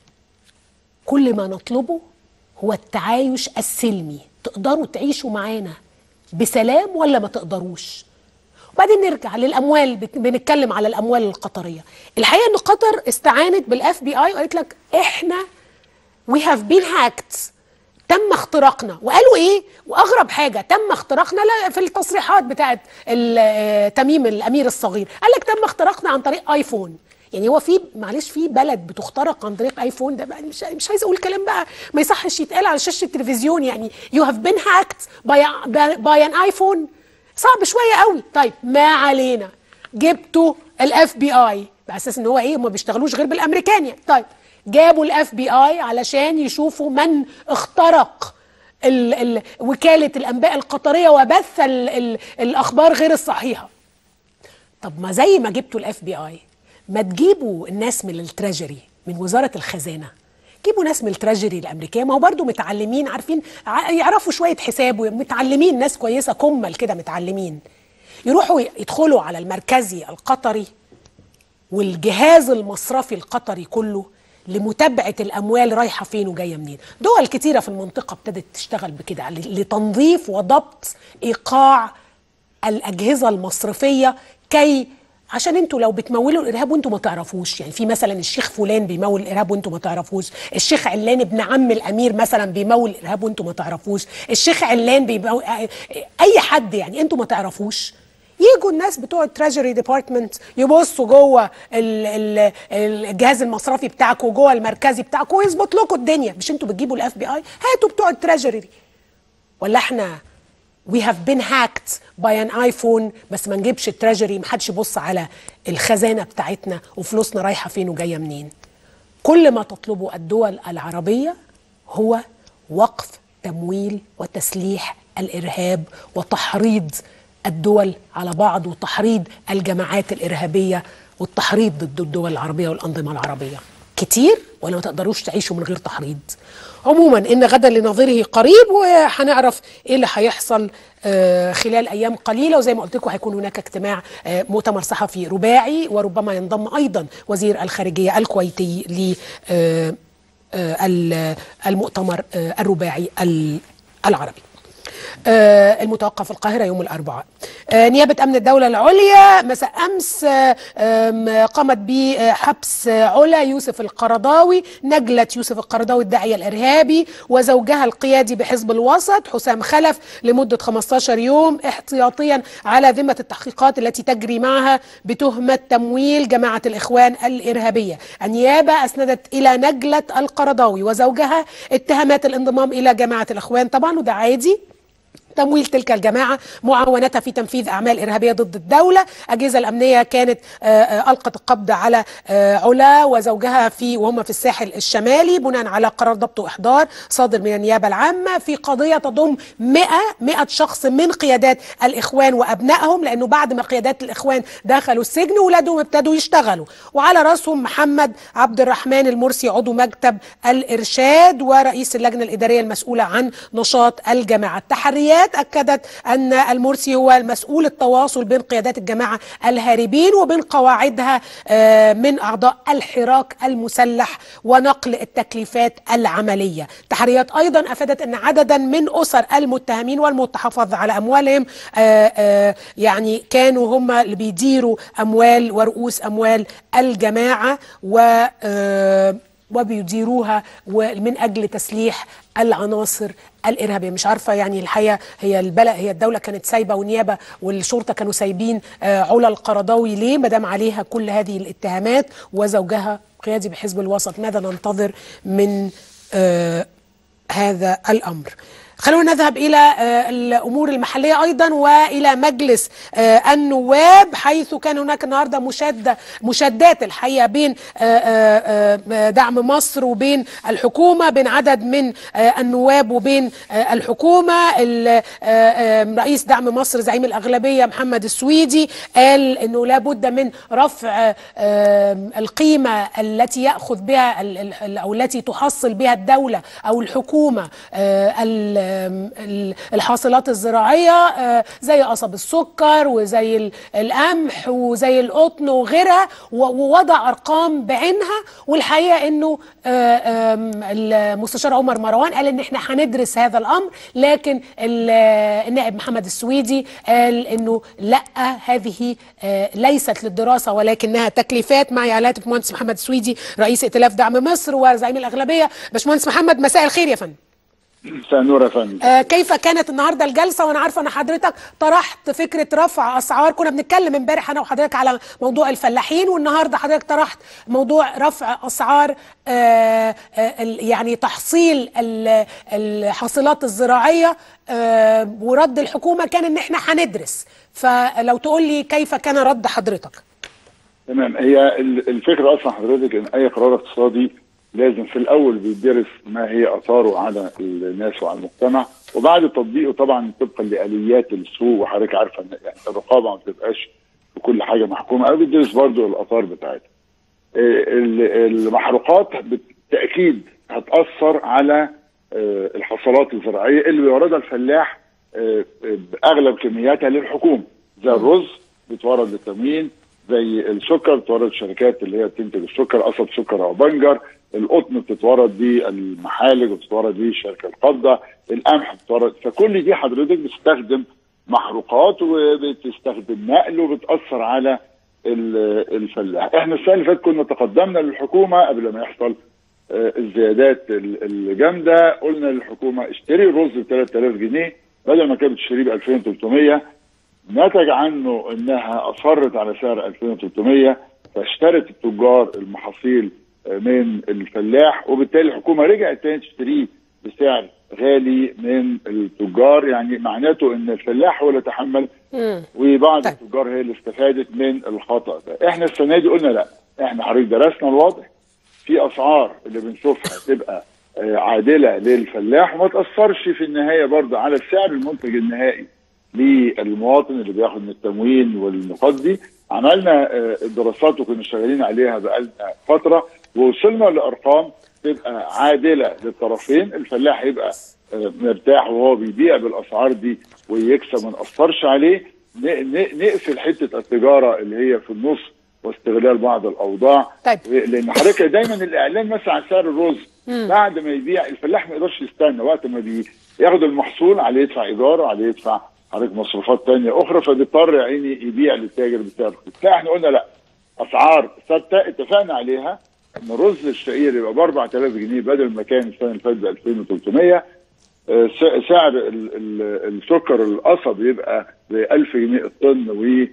Speaker 1: كل ما نطلبه هو التعايش السلمي تقدروا تعيشوا معانا بسلام ولا ما تقدروش وبعدين نرجع للاموال بت- بنتكلم على الاموال القطريه الحقيقه ان قطر استعانت بالاف بي اي وقالت لك احنا وي هاف بين هاكت تم اختراقنا وقالوا ايه واغرب حاجه تم اختراقنا لا في التصريحات بتاعت ال- آه، تميم الامير الصغير قال لك تم اختراقنا عن طريق ايفون يعني هو في معلش في بلد بتخترق عن طريق ايفون ده بقى مش مش عايز اقول كلام بقى ما يصحش يتقال على شاشه التلفزيون يعني يو هاف بين هاكت باي ان ايفون صعب شويه قوي طيب ما علينا جبتوا الاف بي اي باساس ان هو ايه هم بيشتغلوش غير بالامريكان يعني طيب جابوا الاف بي اي علشان يشوفوا من اخترق ال ال وكاله الانباء القطريه وبث ال ال الاخبار غير الصحيحه طب ما زي ما جبتوا الاف بي اي ما تجيبوا الناس من التراجري من وزاره الخزانه جيبوا ناس من التراجري الامريكيه ما هو برضو متعلمين عارفين ع- يعرفوا شويه حساب ومتعلمين ناس كويسه كمل كده متعلمين يروحوا يدخلوا على المركزي القطري والجهاز المصرفي القطري كله لمتابعة الأموال رايحة فين وجاية منين دول كتيرة في المنطقة ابتدت تشتغل بكده ل- لتنظيف وضبط إيقاع الأجهزة المصرفية كي عشان انتوا لو بتمولوا الارهاب وانتوا ما تعرفوش يعني في مثلا الشيخ فلان بيمول الارهاب وانتوا ما تعرفوش الشيخ علان ابن عم الامير مثلا بيمول الارهاب وانتوا ما تعرفوش الشيخ علان بيمول اي حد يعني انتوا ما تعرفوش يجوا الناس بتوع التراجري ديبارتمنت يبصوا جوه ال- ال- الجهاز المصرفي بتاعكم جوه المركزي بتاعكم ويظبط لكم الدنيا مش انتوا بتجيبوا الاف بي اي هاتوا بتوع التراجري ولا احنا we have been hacked by an iPhone بس ما نجيبش التراجري محدش يبص على الخزانة بتاعتنا وفلوسنا رايحة فين وجاية منين كل ما تطلبه الدول العربية هو وقف تمويل وتسليح الإرهاب وتحريض الدول على بعض وتحريض الجماعات الإرهابية والتحريض ضد الدول العربية والأنظمة العربية كتير ولا ما تقدروش تعيشوا من غير تحريض عموما ان غدا لنظيره قريب وهنعرف ايه اللي هيحصل آه، خلال ايام قليله وزي ما قلت لكم هيكون هناك اجتماع آه، مؤتمر صحفي رباعي وربما ينضم ايضا وزير الخارجيه الكويتي ل آه، آه، ال- المؤتمر آه، الرباعي ال- العربي آه، المتوقع في القاهرة يوم الأربعاء آه، نيابة أمن الدولة العليا مساء أمس آه، آم، قامت بحبس آه، علا يوسف القرضاوي نجلة يوسف القرضاوي الداعية الإرهابي وزوجها القيادي بحزب الوسط حسام خلف لمدة 15 يوم احتياطيا على ذمة التحقيقات التي تجري معها بتهمة تمويل جماعة الإخوان الإرهابية النيابة أسندت إلى نجلة القرضاوي وزوجها اتهامات الانضمام إلى جماعة الإخوان طبعا وده عادي تمويل تلك الجماعة معاونتها في تنفيذ أعمال إرهابية ضد الدولة أجهزة الأمنية كانت آه، آه، ألقت القبض على آه، علا وزوجها في وهم في الساحل الشمالي بناء على قرار ضبط وإحضار صادر من النيابة العامة في قضية تضم 100 100 شخص من قيادات الإخوان وأبنائهم لأنه بعد ما قيادات الإخوان دخلوا السجن ولادهم ابتدوا يشتغلوا وعلى رأسهم محمد عبد الرحمن المرسي عضو مكتب الإرشاد ورئيس اللجنة الإدارية المسؤولة عن نشاط الجماعة التحريات أكدت أن المرسي هو المسؤول التواصل بين قيادات الجماعة الهاربين وبين قواعدها آه، من أعضاء الحراك المسلح ونقل التكليفات العملية تحريات أيضا أفادت أن عددا من أسر المتهمين والمتحفظ على أموالهم آه، آه، يعني كانوا هم اللي بيديروا أموال ورؤوس أموال الجماعة و آه، وبيديروها ومن اجل تسليح العناصر الارهابيه مش عارفه يعني الحقيقه هي البلد هي الدوله كانت سايبه والنيابه والشرطه كانوا سايبين آه، علا القرضاوي ليه ما دام عليها كل هذه الاتهامات وزوجها قيادي بحزب الوسط ماذا ننتظر من آه، هذا الامر خلونا نذهب إلى آه، الأمور المحلية أيضا وإلى مجلس آه، النواب حيث كان هناك النهاردة مشادة مشادات الحقيقة بين آه، آه، آه، دعم مصر وبين الحكومة بين عدد من آه، النواب وبين آه، الحكومة ال- آه، آه، رئيس دعم مصر زعيم الأغلبية محمد السويدي قال أنه لابد من رفع آه، القيمة التي يأخذ بها ال- ال- أو التي تحصل بها الدولة أو الحكومة آه، ال- ال- الحاصلات الزراعية آه، زي قصب السكر وزي ال- القمح وزي القطن وغيرها و- ووضع أرقام بعينها والحقيقة أنه آه، آم، المستشار عمر مروان قال أن احنا هندرس هذا الأمر لكن ال- النائب محمد السويدي قال أنه لا هذه آه، ليست للدراسة ولكنها تكليفات معي على الهاتف مهندس محمد السويدي رئيس ائتلاف دعم مصر وزعيم الأغلبية باشمهندس محمد مساء الخير يا فندم
Speaker 8: مساء النور يا فندم
Speaker 1: آه، كيف كانت النهارده الجلسه وانا عارفه ان حضرتك طرحت فكره رفع اسعار كنا بنتكلم امبارح انا وحضرتك على موضوع الفلاحين والنهارده حضرتك طرحت موضوع رفع اسعار آه، آه، ال- يعني تحصيل ال- الحاصلات الزراعيه آه، ورد الحكومه كان ان احنا هندرس فلو تقول لي كيف كان رد حضرتك
Speaker 8: تمام هي ال- الفكره اصلا حضرتك ان اي قرار اقتصادي لازم في الاول بيدرس ما هي اثاره على الناس وعلى المجتمع وبعد تطبيقه طبعا طبقا لاليات السوق وحضرتك عارفه ان يعني الرقابه ما بتبقاش في كل حاجه محكومه او بيدرس برضه الاثار بتاعتها. آه، ال- المحروقات بالتاكيد هتاثر على آه، الحصلات الزراعيه اللي بيوردها الفلاح آه، آه، باغلب كمياتها للحكومه زي الرز بيتورد للتموين زي السكر بتورد الشركات اللي هي بتنتج السكر قصب سكر او بنجر القطن بتتورد بيه المحالج وبتتورد بيه الشركه القابضه القمح بتتورد فكل دي حضرتك بتستخدم محروقات وبتستخدم نقل وبتاثر على ال- الفلاح احنا السنه اللي فاتت كنا تقدمنا للحكومه قبل ما يحصل آه، الزيادات ال- الجامده قلنا للحكومه اشتري الرز ب 3000 جنيه بدل ما كانت بتشتريه ب 2300 نتج عنه انها اصرت على سعر 2300 فاشترت التجار المحاصيل آه، من الفلاح وبالتالي الحكومه رجعت تاني تشتريه بسعر غالي من التجار يعني معناته ان الفلاح هو اللي تحمل وبعض
Speaker 1: طيب.
Speaker 8: التجار هي اللي استفادت من الخطا ده احنا السنه دي قلنا لا احنا حضرتك درسنا الوضع في اسعار اللي بنشوفها تبقى آه، عادله للفلاح وما تاثرش في النهايه برضه على السعر المنتج النهائي للمواطن اللي بياخد من التموين والنقاط دي عملنا آه، الدراسات وكنا شغالين عليها بقالنا فتره ووصلنا لارقام تبقى عادله للطرفين الفلاح يبقى آه، مرتاح وهو بيبيع بالاسعار دي ويكسب ما ناثرش عليه ن- ن- نقفل حته التجاره اللي هي في النص واستغلال بعض الاوضاع
Speaker 1: طيب.
Speaker 8: لان حضرتك دايما الاعلان مثلا عن سعر الرز بعد ما يبيع الفلاح ما يقدرش يستنى وقت ما بي ياخد المحصول عليه يدفع ايجار عليه يدفع حضرتك مصروفات تانية اخرى فبيضطر يا عيني يبيع للتاجر بسعر رخيص لا احنا قلنا لا اسعار ثابته اتفقنا عليها ان الرز الشعير يبقى ب 4000 جنيه بدل ما كان السنه اللي فاتت ب 2300 آه، س- سعر ال- ال- السكر القصب يبقى ب 1000 جنيه الطن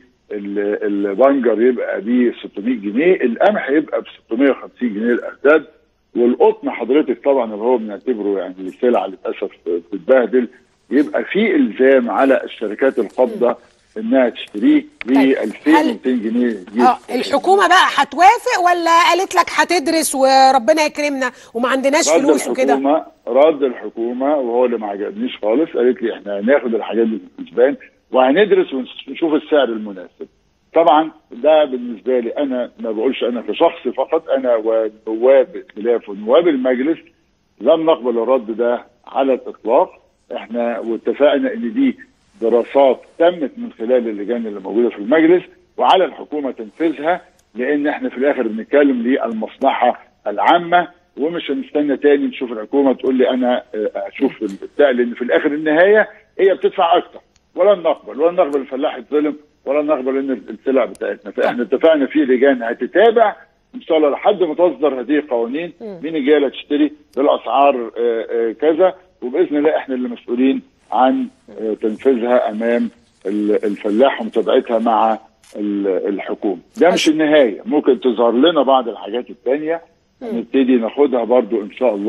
Speaker 8: والبنجر يبقى ب 600 جنيه القمح يبقى ب 650 جنيه الاعداد والقطن حضرتك طبعا اللي هو بنعتبره يعني سلعه للاسف بتتبهدل يبقى في الزام على الشركات القابضه انها تشتريه ب
Speaker 1: طيب.
Speaker 8: 2200 جنيه
Speaker 1: اه الحكومه بقى هتوافق ولا قالت لك هتدرس وربنا يكرمنا وما عندناش
Speaker 8: رد
Speaker 1: فلوس وكده
Speaker 8: الحكومه رد الحكومه وهو اللي ما عجبنيش خالص قالت لي احنا هناخد الحاجات دي في الحسبان وهندرس ونشوف السعر المناسب طبعا ده بالنسبه لي انا ما بقولش انا كشخص فقط انا ونواب ائتلاف ونواب المجلس لم نقبل الرد ده على الاطلاق احنا واتفقنا ان دي دراسات تمت من خلال اللجان اللي موجوده في المجلس وعلى الحكومه تنفيذها لان احنا في الاخر بنتكلم للمصلحه العامه ومش هنستنى تاني نشوف الحكومه تقول لي انا آه، اشوف البتاع لان في الاخر النهايه هي بتدفع اكتر ولن نقبل ولن نقبل الفلاح يتظلم ولن نقبل ان السلع بتاعتنا فاحنا اتفقنا في لجان هتتابع ان شاء الله لحد ما تصدر هذه القوانين مين الجايه اللي تشتري بالاسعار آه، آه، كذا وباذن الله احنا اللي مسؤولين عن آه، تنفيذها امام ال- الفلاح ومتابعتها مع ال- الحكومه ده مش النهايه ممكن تظهر لنا بعض الحاجات التانية نبتدي ناخدها برضو ان شاء الله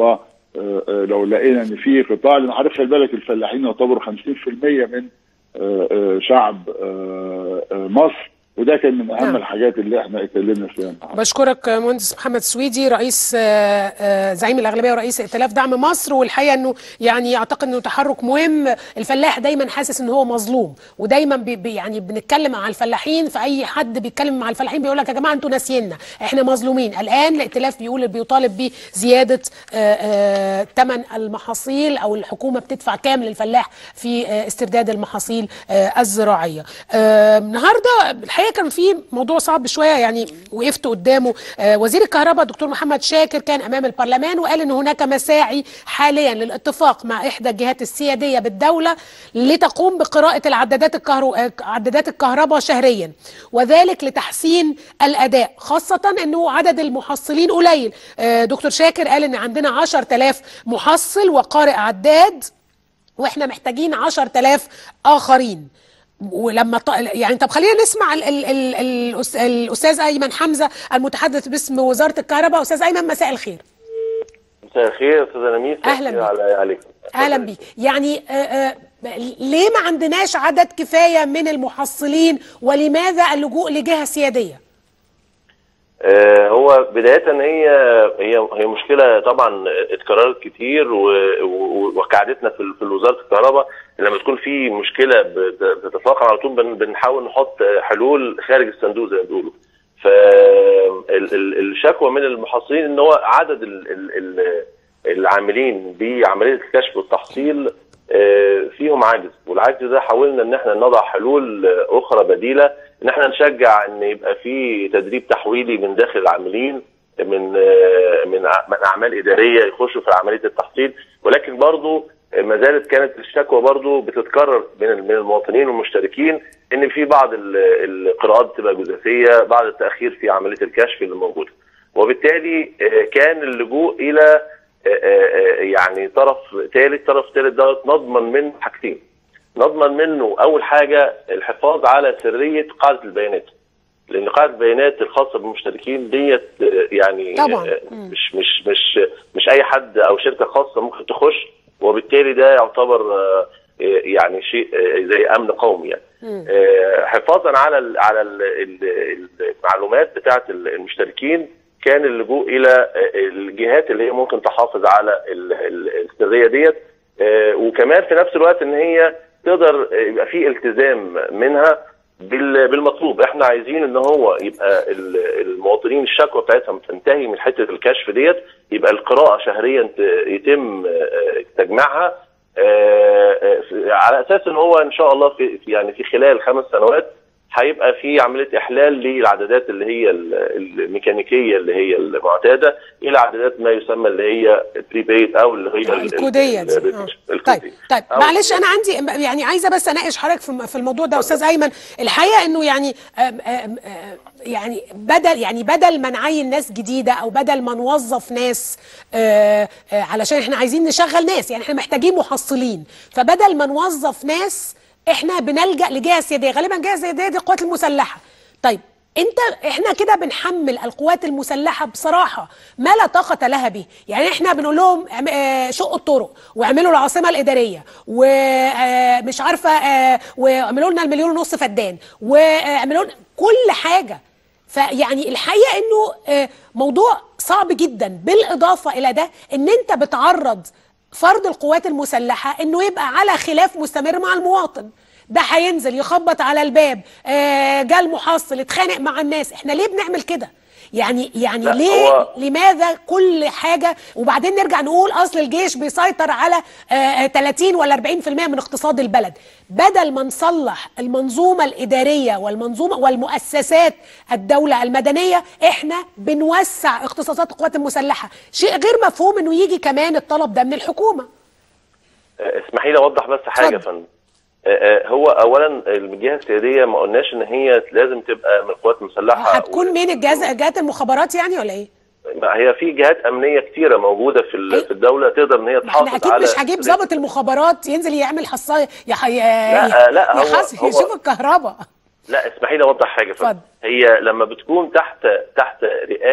Speaker 8: آه، آه، لو لقينا ان في قطاع لان حضرتك خلي بالك الفلاحين يعتبروا 50% من آه، آه، شعب آه، آه، مصر وده كان من اهم
Speaker 1: نعم.
Speaker 8: الحاجات اللي احنا اتكلمنا فيها النهارده
Speaker 1: بشكرك مهندس محمد سويدي رئيس آه، آه، زعيم الاغلبيه ورئيس ائتلاف دعم مصر والحقيقه انه يعني اعتقد انه تحرك مهم الفلاح دايما حاسس ان هو مظلوم ودايما بي بي- يعني بنتكلم مع الفلاحين فاي حد بيتكلم مع الفلاحين بيقول لك يا جماعه انتوا ناسييننا احنا مظلومين الان الائتلاف بيقول بيطالب بزياده ثمن المحاصيل او الحكومه بتدفع كام للفلاح في آه، استرداد المحاصيل آه، الزراعيه آه، النهارده الحقيقه كان في موضوع صعب شويه يعني وقفت قدامه آه، وزير الكهرباء دكتور محمد شاكر كان امام البرلمان وقال ان هناك مساعي حاليا للاتفاق مع احدى الجهات السياديه بالدوله لتقوم بقراءه العدادات الكهرو... آه، عدادات الكهرباء شهريا وذلك لتحسين الاداء خاصه انه عدد المحصلين قليل آه، دكتور شاكر قال ان عندنا 10000 محصل وقارئ عداد واحنا محتاجين 10000 اخرين ولما ط... يعني طب خلينا نسمع ال... ال... ال... الأس- الاستاذ ايمن حمزه المتحدث باسم وزاره الكهرباء استاذ ايمن مساء الخير
Speaker 9: مساء الخير استاذ نميس
Speaker 1: أهلاً بك.
Speaker 9: على عليكم
Speaker 1: اهلا بيك يعني آه، آه، ليه ما عندناش عدد كفايه من المحصلين ولماذا اللجوء لجهه سياديه
Speaker 9: آه، هو بداية هي هي هي مشكلة طبعا اتكررت كتير و- و- وكعادتنا في ال- في وزارة الكهرباء لما تكون في مشكلة بت- بتتفاقم على طول بن- بنحاول نحط حلول خارج الصندوق زي ما بيقولوا. فالشكوى من المحصلين ان هو عدد ال- ال- ال- العاملين بعملية الكشف والتحصيل آه، فيهم عجز والعجز ده حاولنا ان احنا نضع حلول آه، اخرى بديله ان احنا نشجع ان يبقى في تدريب تحويلي من داخل العاملين من آه، من ع- من اعمال اداريه يخشوا في عمليه التحصيل ولكن برضو آه، ما زالت كانت الشكوى برضو بتتكرر من ال- من المواطنين والمشتركين ان في بعض ال- القراءات بتبقى جزافيه بعض التاخير في عمليه الكشف اللي موجوده وبالتالي آه، كان اللجوء الى آه، آه، يعني طرف ثالث طرف ثالث دوت نضمن منه حاجتين نضمن منه اول حاجه الحفاظ على سريه قاعده البيانات لان قاعده البيانات الخاصه بالمشتركين ديت آه، يعني
Speaker 1: طبعاً.
Speaker 9: آه، مش مش مش مش اي حد او شركه خاصه ممكن تخش وبالتالي ده يعتبر آه، آه، يعني شيء آه، زي امن قومي يعني آه، حفاظا على ال على ال ال المعلومات بتاعه المشتركين كان اللجوء الى آه، الجهات اللي هي ممكن تحافظ على ال- ال- السريه ديت آه، وكمان في نفس الوقت ان هي تقدر آه، يبقى في التزام منها بال- بالمطلوب احنا عايزين ان هو يبقى ال- المواطنين الشكوى بتاعتهم تنتهي من حته الكشف ديت يبقى القراءه شهريا ت- يتم آه، تجميعها آه، آه، على اساس ان هو ان شاء الله في في- يعني في خلال خمس سنوات هيبقى في عمليه احلال للعدادات اللي هي ال- الميكانيكيه اللي هي المعتاده الى عدادات ما يسمى اللي هي بريبيد او اللي هي ال-
Speaker 1: الكوديه دي
Speaker 9: ال-
Speaker 1: آه.
Speaker 9: الكودية.
Speaker 1: طيب طيب
Speaker 9: أو-
Speaker 1: معلش انا عندي يعني عايزه بس اناقش حضرتك في في الموضوع ده استاذ ايمن الحقيقه انه يعني آم، آم، آم، يعني بدل يعني بدل ما نعين ناس جديده او بدل ما نوظف ناس آه، آه، علشان احنا عايزين نشغل ناس يعني احنا محتاجين محصلين فبدل ما نوظف ناس احنا بنلجا لجهه سياديه غالبا جهه سياديه دي القوات المسلحه طيب انت احنا كده بنحمل القوات المسلحه بصراحه ما لا طاقه لها به يعني احنا بنقول لهم اعم- آه، شقوا الطرق واعملوا العاصمه الاداريه ومش عارفه آه، واعملوا لنا المليون ونص فدان واعملوا لنا كل حاجه فيعني الحقيقه انه آه، موضوع صعب جدا بالاضافه الى ده ان انت بتعرض فرد القوات المسلحه انه يبقى على خلاف مستمر مع المواطن ده هينزل يخبط على الباب آه جه المحصل اتخانق مع الناس احنا ليه بنعمل كده يعني يعني
Speaker 9: لا،
Speaker 1: ليه
Speaker 9: هو-
Speaker 1: لماذا كل حاجه وبعدين نرجع نقول اصل الجيش بيسيطر على آه آه، 30 ولا 40% من اقتصاد البلد بدل ما نصلح المنظومه الاداريه والمنظومه والمؤسسات الدوله المدنيه احنا بنوسع اختصاصات القوات المسلحه شيء غير مفهوم انه يجي كمان الطلب ده من الحكومه
Speaker 9: آه، اسمحي لي اوضح بس حاجه يا
Speaker 1: اتفضل.
Speaker 9: فندم آه، آه، هو اولا الجهه السياديه ما قلناش ان هي لازم تبقى من القوات المسلحه
Speaker 1: هتكون مين الجهاز جهات المخابرات يعني ولا ايه؟
Speaker 9: ما هي في جهات امنيه كتيره موجوده في ال- في الدوله تقدر ان هي
Speaker 1: ما احنا
Speaker 9: تحافظ
Speaker 1: اكيد
Speaker 9: على
Speaker 1: مش هجيب ضابط المخابرات ينزل يعمل حصايه يح...
Speaker 9: لا، لا، هو-
Speaker 1: يحس...
Speaker 9: هو-
Speaker 1: يشوف الكهرباء
Speaker 9: لا اسمحي لي اوضح حاجه
Speaker 1: اتفضل.
Speaker 9: فندم هي لما بتكون تحت تحت رئاسه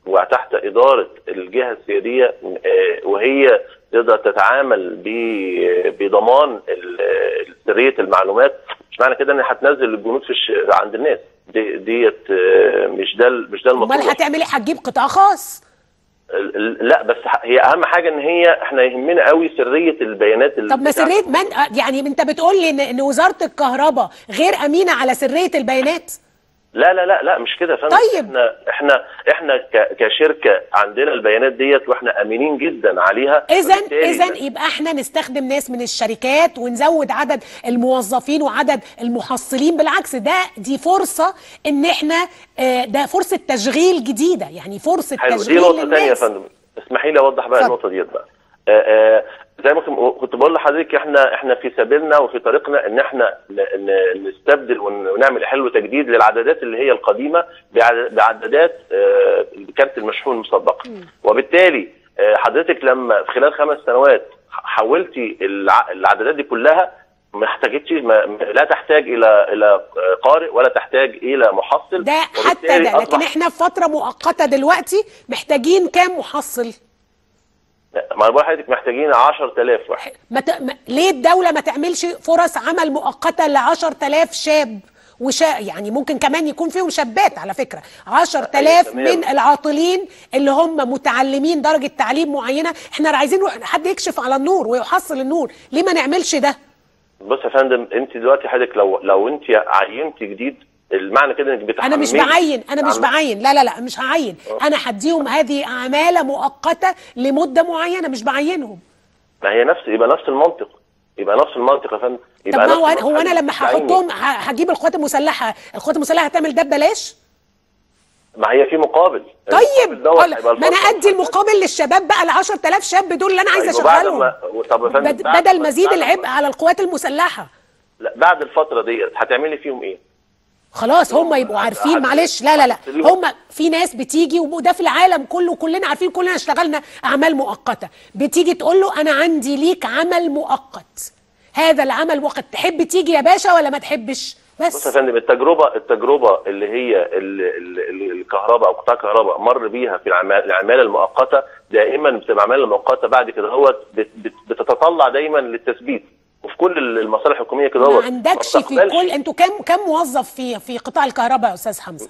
Speaker 9: وتحت اداره الجهه السياديه آه، وهي تقدر تتعامل ب- بضمان ال- سريه المعلومات مش معنى كده ان هتنزل الجنود في الش... عند الناس دي ديت آه، مش ده ال- مش ده
Speaker 1: امال
Speaker 9: المطلوب
Speaker 1: هتعملي هتجيب قطاع خاص
Speaker 9: ال- ال- لا بس ح- هي اهم حاجه ان هي احنا يهمنا قوي سريه البيانات اللي
Speaker 1: طب ما سريه من يعني انت بتقول لي ان ان وزاره الكهرباء غير امينه على سريه البيانات
Speaker 9: لا لا لا لا مش كده يا فندم
Speaker 1: طيب.
Speaker 9: احنا احنا احنا ك- كشركه عندنا البيانات ديت واحنا امينين جدا عليها
Speaker 1: اذا
Speaker 9: فبالتالي
Speaker 1: اذا يبقى احنا نستخدم ناس من الشركات ونزود عدد الموظفين وعدد المحصلين بالعكس ده دي فرصه ان احنا آه، ده فرصه تشغيل جديده يعني فرصه
Speaker 9: حلو دي
Speaker 1: تشغيل
Speaker 9: نقطه ثانيه يا
Speaker 1: للناس
Speaker 9: فندم اسمحي لي اوضح بقى
Speaker 1: اتفضل.
Speaker 9: النقطه ديت بقى آه، آه، زي ما كنت- كنت بقول لحضرتك احنا احنا في سبيلنا وفي طريقنا ان احنا ن- ن- نستبدل ون- ونعمل حل وتجديد للعدادات اللي هي القديمه بعد- بعدادات آه، كارت المشحون المسبقه وبالتالي آه، حضرتك لما في خلال خمس سنوات حولتي الع- العدادات دي كلها ما احتاجتش ما ما- لا تحتاج الى الى قارئ ولا تحتاج الى محصل
Speaker 1: ده حتى
Speaker 9: وبالتالي
Speaker 1: ده لكن
Speaker 9: أصبح-
Speaker 1: احنا في فتره مؤقته دلوقتي محتاجين كام محصل
Speaker 9: ما انا بقول لحضرتك محتاجين 10000 واحد
Speaker 1: ما ت... ما... ليه الدولة ما تعملش فرص عمل مؤقتة ل 10000 شاب وشا يعني ممكن كمان يكون فيهم شابات على فكرة 10000
Speaker 9: تمام.
Speaker 1: من العاطلين اللي هم متعلمين درجة تعليم معينة احنا عايزين حد يكشف على النور ويحصل النور ليه ما نعملش ده
Speaker 9: بص يا فندم انت دلوقتي حضرتك لو لو انت عينت جديد المعنى كده انك بتحملي
Speaker 1: انا مش بعين انا مش
Speaker 9: عم-
Speaker 1: بعين لا لا لا مش هعين انا هديهم هذه عمالة مؤقتة لمدة معينة مش بعينهم
Speaker 9: ما هي نفس يبقى نفس المنطق يبقى نفس المنطق يا فندم
Speaker 1: طب
Speaker 9: يبقى
Speaker 1: ما هو
Speaker 9: نفس
Speaker 1: هو انا
Speaker 9: المنطق.
Speaker 1: لما
Speaker 9: بعيني.
Speaker 1: هحطهم ه- هجيب القوات المسلحة القوات المسلحة هتعمل ده ببلاش
Speaker 9: ما هي في مقابل
Speaker 1: طيب
Speaker 9: المقابل دوت
Speaker 1: قال-
Speaker 9: هيبقى
Speaker 1: ما انا
Speaker 9: الفترة
Speaker 1: ادي المقابل للشباب بقى ال 10000 شاب دول اللي انا عايزه
Speaker 9: طيب وبعد
Speaker 1: اشغلهم
Speaker 9: ما طب يا فندم
Speaker 1: بد-
Speaker 9: بعد
Speaker 1: بدل
Speaker 9: ما-
Speaker 1: مزيد
Speaker 9: بعد ما-
Speaker 1: العبء على القوات المسلحه
Speaker 9: لا بعد الفتره ديت هتعملي فيهم ايه؟
Speaker 1: خلاص هم يبقوا عارفين
Speaker 9: عارف-
Speaker 1: معلش لا لا لا
Speaker 9: عارفين.
Speaker 1: هم في ناس بتيجي وده في العالم كله كلنا عارفين كلنا اشتغلنا اعمال مؤقته بتيجي تقول له انا عندي ليك عمل مؤقت هذا العمل مؤقت تحب تيجي يا باشا ولا ما تحبش
Speaker 9: بص يا
Speaker 1: بس
Speaker 9: فندم التجربه التجربه اللي هي ال- ال- ال- الكهرباء او قطاع الكهرباء مر بيها في العمال- العماله المؤقته دائما بتبقى العماله المؤقته بعد كده هو بتتطلع دايما للتثبيت وفي كل المصالح الحكوميه كده
Speaker 1: ما
Speaker 9: هو
Speaker 1: عندكش في كل انتوا كام كام موظف في في قطاع الكهرباء يا استاذ حمزه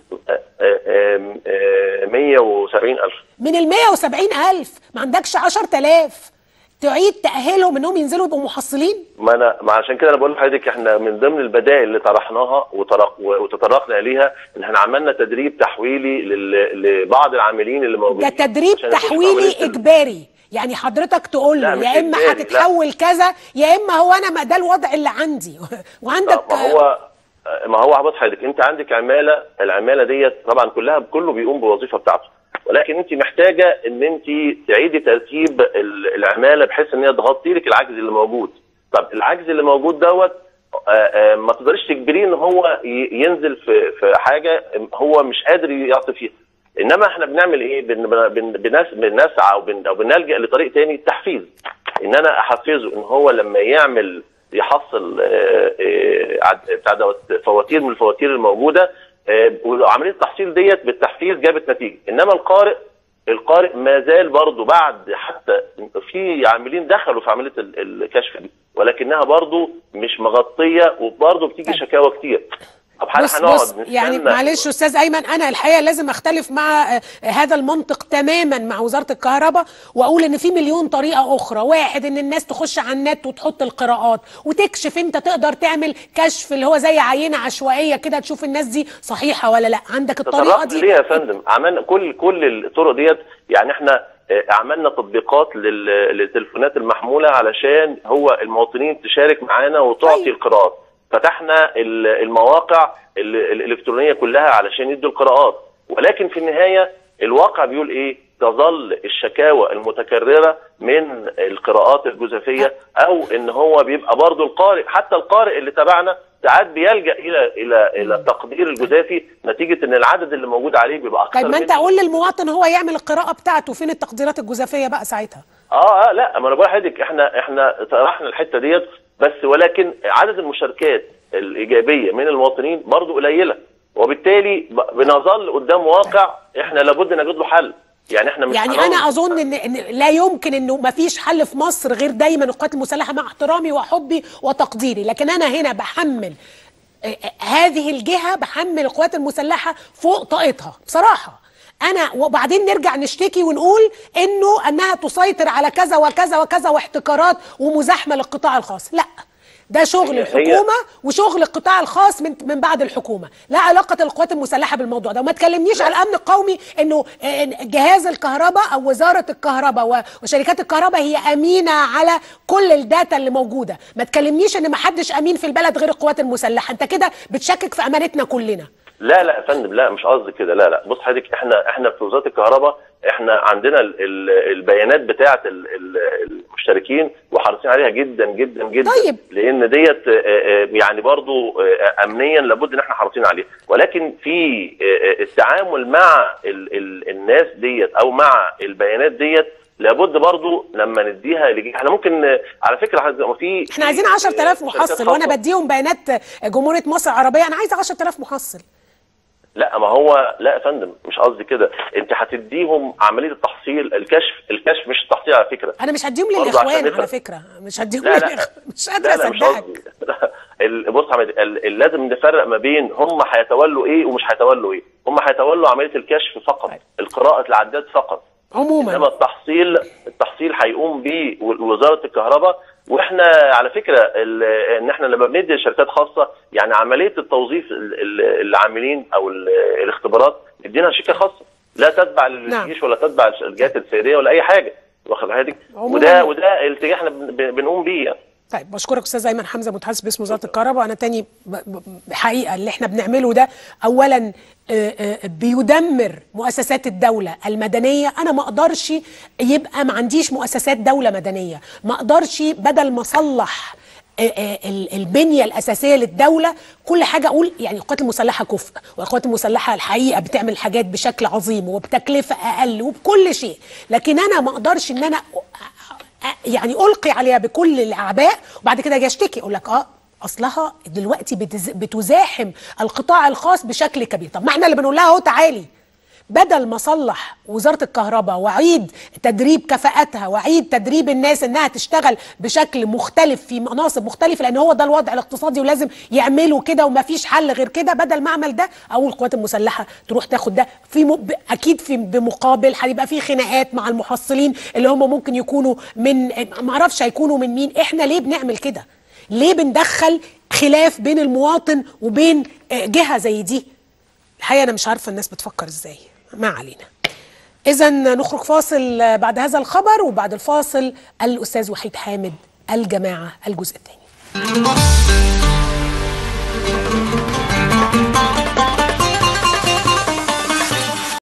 Speaker 9: 170000
Speaker 1: من ال 170000 ما عندكش 10000 تعيد تأهلهم انهم ينزلوا يبقوا محصلين
Speaker 9: ما انا ما عشان كده انا بقول لحضرتك احنا من ضمن البدائل اللي طرحناها وطرق وتطرقنا اليها ان احنا عملنا تدريب تحويلي لل- لبعض العاملين اللي موجودين
Speaker 1: ده تدريب
Speaker 9: عشان يخشوا
Speaker 1: تحويلي
Speaker 9: عملية ال-
Speaker 1: اجباري يعني حضرتك تقول
Speaker 9: لا،
Speaker 1: له
Speaker 9: مش
Speaker 1: يا اما
Speaker 9: إجباري،
Speaker 1: هتتحول كذا يا اما هو انا ما ده الوضع اللي عندي وعندك
Speaker 9: ما هو ما هو بص حضرتك انت عندك عماله العماله ديت طبعا كلها كله بيقوم بالوظيفه بتاعته ولكن انت محتاجه ان انت تعيدي ترتيب ال- العماله بحيث ان هي تغطي لك العجز اللي موجود طب العجز اللي موجود دوت آه، آه، ما تقدريش تجبريه ان هو ي- ينزل في في حاجه هو مش قادر يعطي فيها انما احنا بنعمل ايه بن بن بنس بنسعى او بن او بنلجا لطريق تاني التحفيز ان انا احفزه ان هو لما يعمل يحصل آه، آه، عد- بتاع دوت فواتير من الفواتير الموجوده آه، وعمليه التحصيل ديت بالتحفيز جابت نتيجه انما القارئ القارئ ما زال برضه بعد حتى في عاملين دخلوا في عمليه ال- الكشف دي ولكنها برضه مش مغطيه وبرضه بتيجي شكاوى كتير طب هل
Speaker 1: بص
Speaker 9: هنقعد
Speaker 1: بص يعني
Speaker 9: نستنى؟
Speaker 1: معلش استاذ ايمن انا الحقيقه لازم اختلف مع آه، هذا المنطق تماما مع وزاره الكهرباء واقول ان في مليون طريقه اخرى واحد ان الناس تخش على النت وتحط القراءات وتكشف انت تقدر تعمل كشف اللي هو زي عينه عشوائيه كده تشوف الناس دي صحيحه ولا لا عندك الطريقه
Speaker 9: تطرقنا
Speaker 1: دي
Speaker 9: ليه يا فندم عملنا كل كل الطرق ديت يعني احنا آه، عملنا تطبيقات لل- للتليفونات المحموله علشان هو المواطنين تشارك معانا وتعطي
Speaker 1: طيب.
Speaker 9: القراءات فتحنا ال- المواقع ال- الالكترونيه كلها علشان يدوا القراءات ولكن في النهايه الواقع بيقول ايه تظل الشكاوى المتكرره من القراءات الجزافيه او ان هو بيبقى برضه القارئ حتى القارئ اللي تبعنا ساعات بيلجا الى الى الى التقدير الجزافي نتيجه ان العدد اللي موجود عليه بيبقى اكثر
Speaker 1: طيب ما انت
Speaker 9: منه.
Speaker 1: قول للمواطن هو يعمل القراءه بتاعته فين التقديرات الجزافيه بقى ساعتها
Speaker 9: اه اه لا ما انا بقول لحضرتك احنا احنا طرحنا الحته ديت بس ولكن عدد المشاركات الايجابيه من المواطنين برضو قليله وبالتالي ب- بنظل قدام واقع احنا لابد نجد له حل يعني احنا مش
Speaker 1: يعني
Speaker 9: هنقعد-
Speaker 1: انا اظن ان إن لا يمكن انه ما فيش حل في مصر غير دايما القوات المسلحه مع احترامي وحبي وتقديري لكن انا هنا بحمل آه، آه، هذه الجهه بحمل القوات المسلحه فوق طاقتها بصراحه انا وبعدين نرجع نشتكي ونقول انه انها تسيطر على كذا وكذا وكذا واحتكارات ومزاحمه للقطاع الخاص لا ده شغل
Speaker 9: هي-
Speaker 1: الحكومه وشغل القطاع الخاص من من بعد الحكومه لا علاقه القوات المسلحه بالموضوع ده وما تكلمنيش على الامن القومي انه آه، جهاز الكهرباء او وزاره الكهرباء و- وشركات الكهرباء هي امينه على كل الداتا اللي موجوده ما تكلمنيش ان ما حدش امين في البلد غير القوات المسلحه انت كده بتشكك في امانتنا كلنا
Speaker 9: لا لا يا فندم لا مش قصدي كده لا لا بص حضرتك احنا احنا في وزاره الكهرباء احنا عندنا ال ال البيانات بتاعه ال ال المشتركين وحريصين عليها جدا جدا جدا
Speaker 1: طيب.
Speaker 9: لان ديت آه، آه، يعني برضو آه، امنيا لابد ان احنا حريصين عليها ولكن في آه، آه، التعامل مع ال ال الناس ديت او مع البيانات ديت لابد برضو لما نديها لجهه احنا ممكن آه، على فكره حضرتك، في
Speaker 1: احنا عايزين
Speaker 9: في،
Speaker 1: 10000
Speaker 9: آه، شركات
Speaker 1: محصل وانا
Speaker 9: خاصة.
Speaker 1: بديهم بيانات جمهوريه مصر العربيه انا عايزه 10000 محصل
Speaker 9: لا ما هو لا يا فندم مش قصدي كده انت هتديهم عمليه التحصيل الكشف الكشف مش التحصيل على فكره
Speaker 1: انا مش هديهم
Speaker 9: برضه
Speaker 1: للاخوان
Speaker 9: عشان
Speaker 1: على
Speaker 9: نفرق.
Speaker 1: فكره مش هديهم
Speaker 9: لا لا
Speaker 1: للاخوان مش قادره
Speaker 9: لا لا مش
Speaker 1: اصدقك
Speaker 9: قصدي ال- بص يا حمد ال- ال- لازم نفرق ما بين هم هيتولوا ايه ومش هيتولوا ايه هم هيتولوا عمليه الكشف فقط القراءه العداد فقط
Speaker 1: عموما
Speaker 9: انما التحصيل التحصيل هيقوم به و- وزاره الكهرباء واحنا على فكره ال- ان احنا لما بندي لشركات خاصه يعني عمليه التوظيف ال- ال- العاملين او ال- الاختبارات ندينا شركه خاصه لا تتبع الجيش ولا تتبع الجهات السياديه ولا اي حاجه واخد بالك
Speaker 1: عموماً-
Speaker 9: وده وده الاتجاه احنا بن- بن- بنقوم بيه يعني.
Speaker 1: طيب بشكرك استاذ ايمن حمزه متحدث باسم وزاره الكهرباء انا تاني ب- ب- بحقيقه اللي احنا بنعمله ده اولا آه، آه، بيدمر مؤسسات الدوله المدنيه انا ما اقدرش يبقى ما عنديش مؤسسات دوله مدنيه ما اقدرش بدل ما اصلح آه، آه، ال- البنيه الاساسيه للدوله كل حاجه اقول يعني القوات المسلحه كفء والقوات المسلحه الحقيقه بتعمل حاجات بشكل عظيم وبتكلفه اقل وبكل شيء لكن انا ما اقدرش ان انا يعني القي عليها بكل الاعباء وبعد كده اجي اشتكي اقول لك اه اصلها دلوقتي بتز... بتزاحم القطاع الخاص بشكل كبير طب ما احنا اللي بنقول لها اهو تعالي بدل ما اصلح وزاره الكهرباء واعيد تدريب كفاءتها واعيد تدريب الناس انها تشتغل بشكل مختلف في مناصب مختلفه لان هو ده الوضع الاقتصادي ولازم يعملوا كده وما فيش حل غير كده بدل ما اعمل ده او القوات المسلحه تروح تاخد ده في م... ب- اكيد في بمقابل هيبقى في خناقات مع المحصلين اللي هم ممكن يكونوا من ما اعرفش هيكونوا من مين احنا ليه بنعمل كده ليه بندخل خلاف بين المواطن وبين آه، جهه زي دي الحقيقه انا مش عارفه الناس بتفكر ازاي ما علينا اذا نخرج فاصل آه، بعد هذا الخبر وبعد الفاصل الاستاذ وحيد حامد الجماعه الجزء الثاني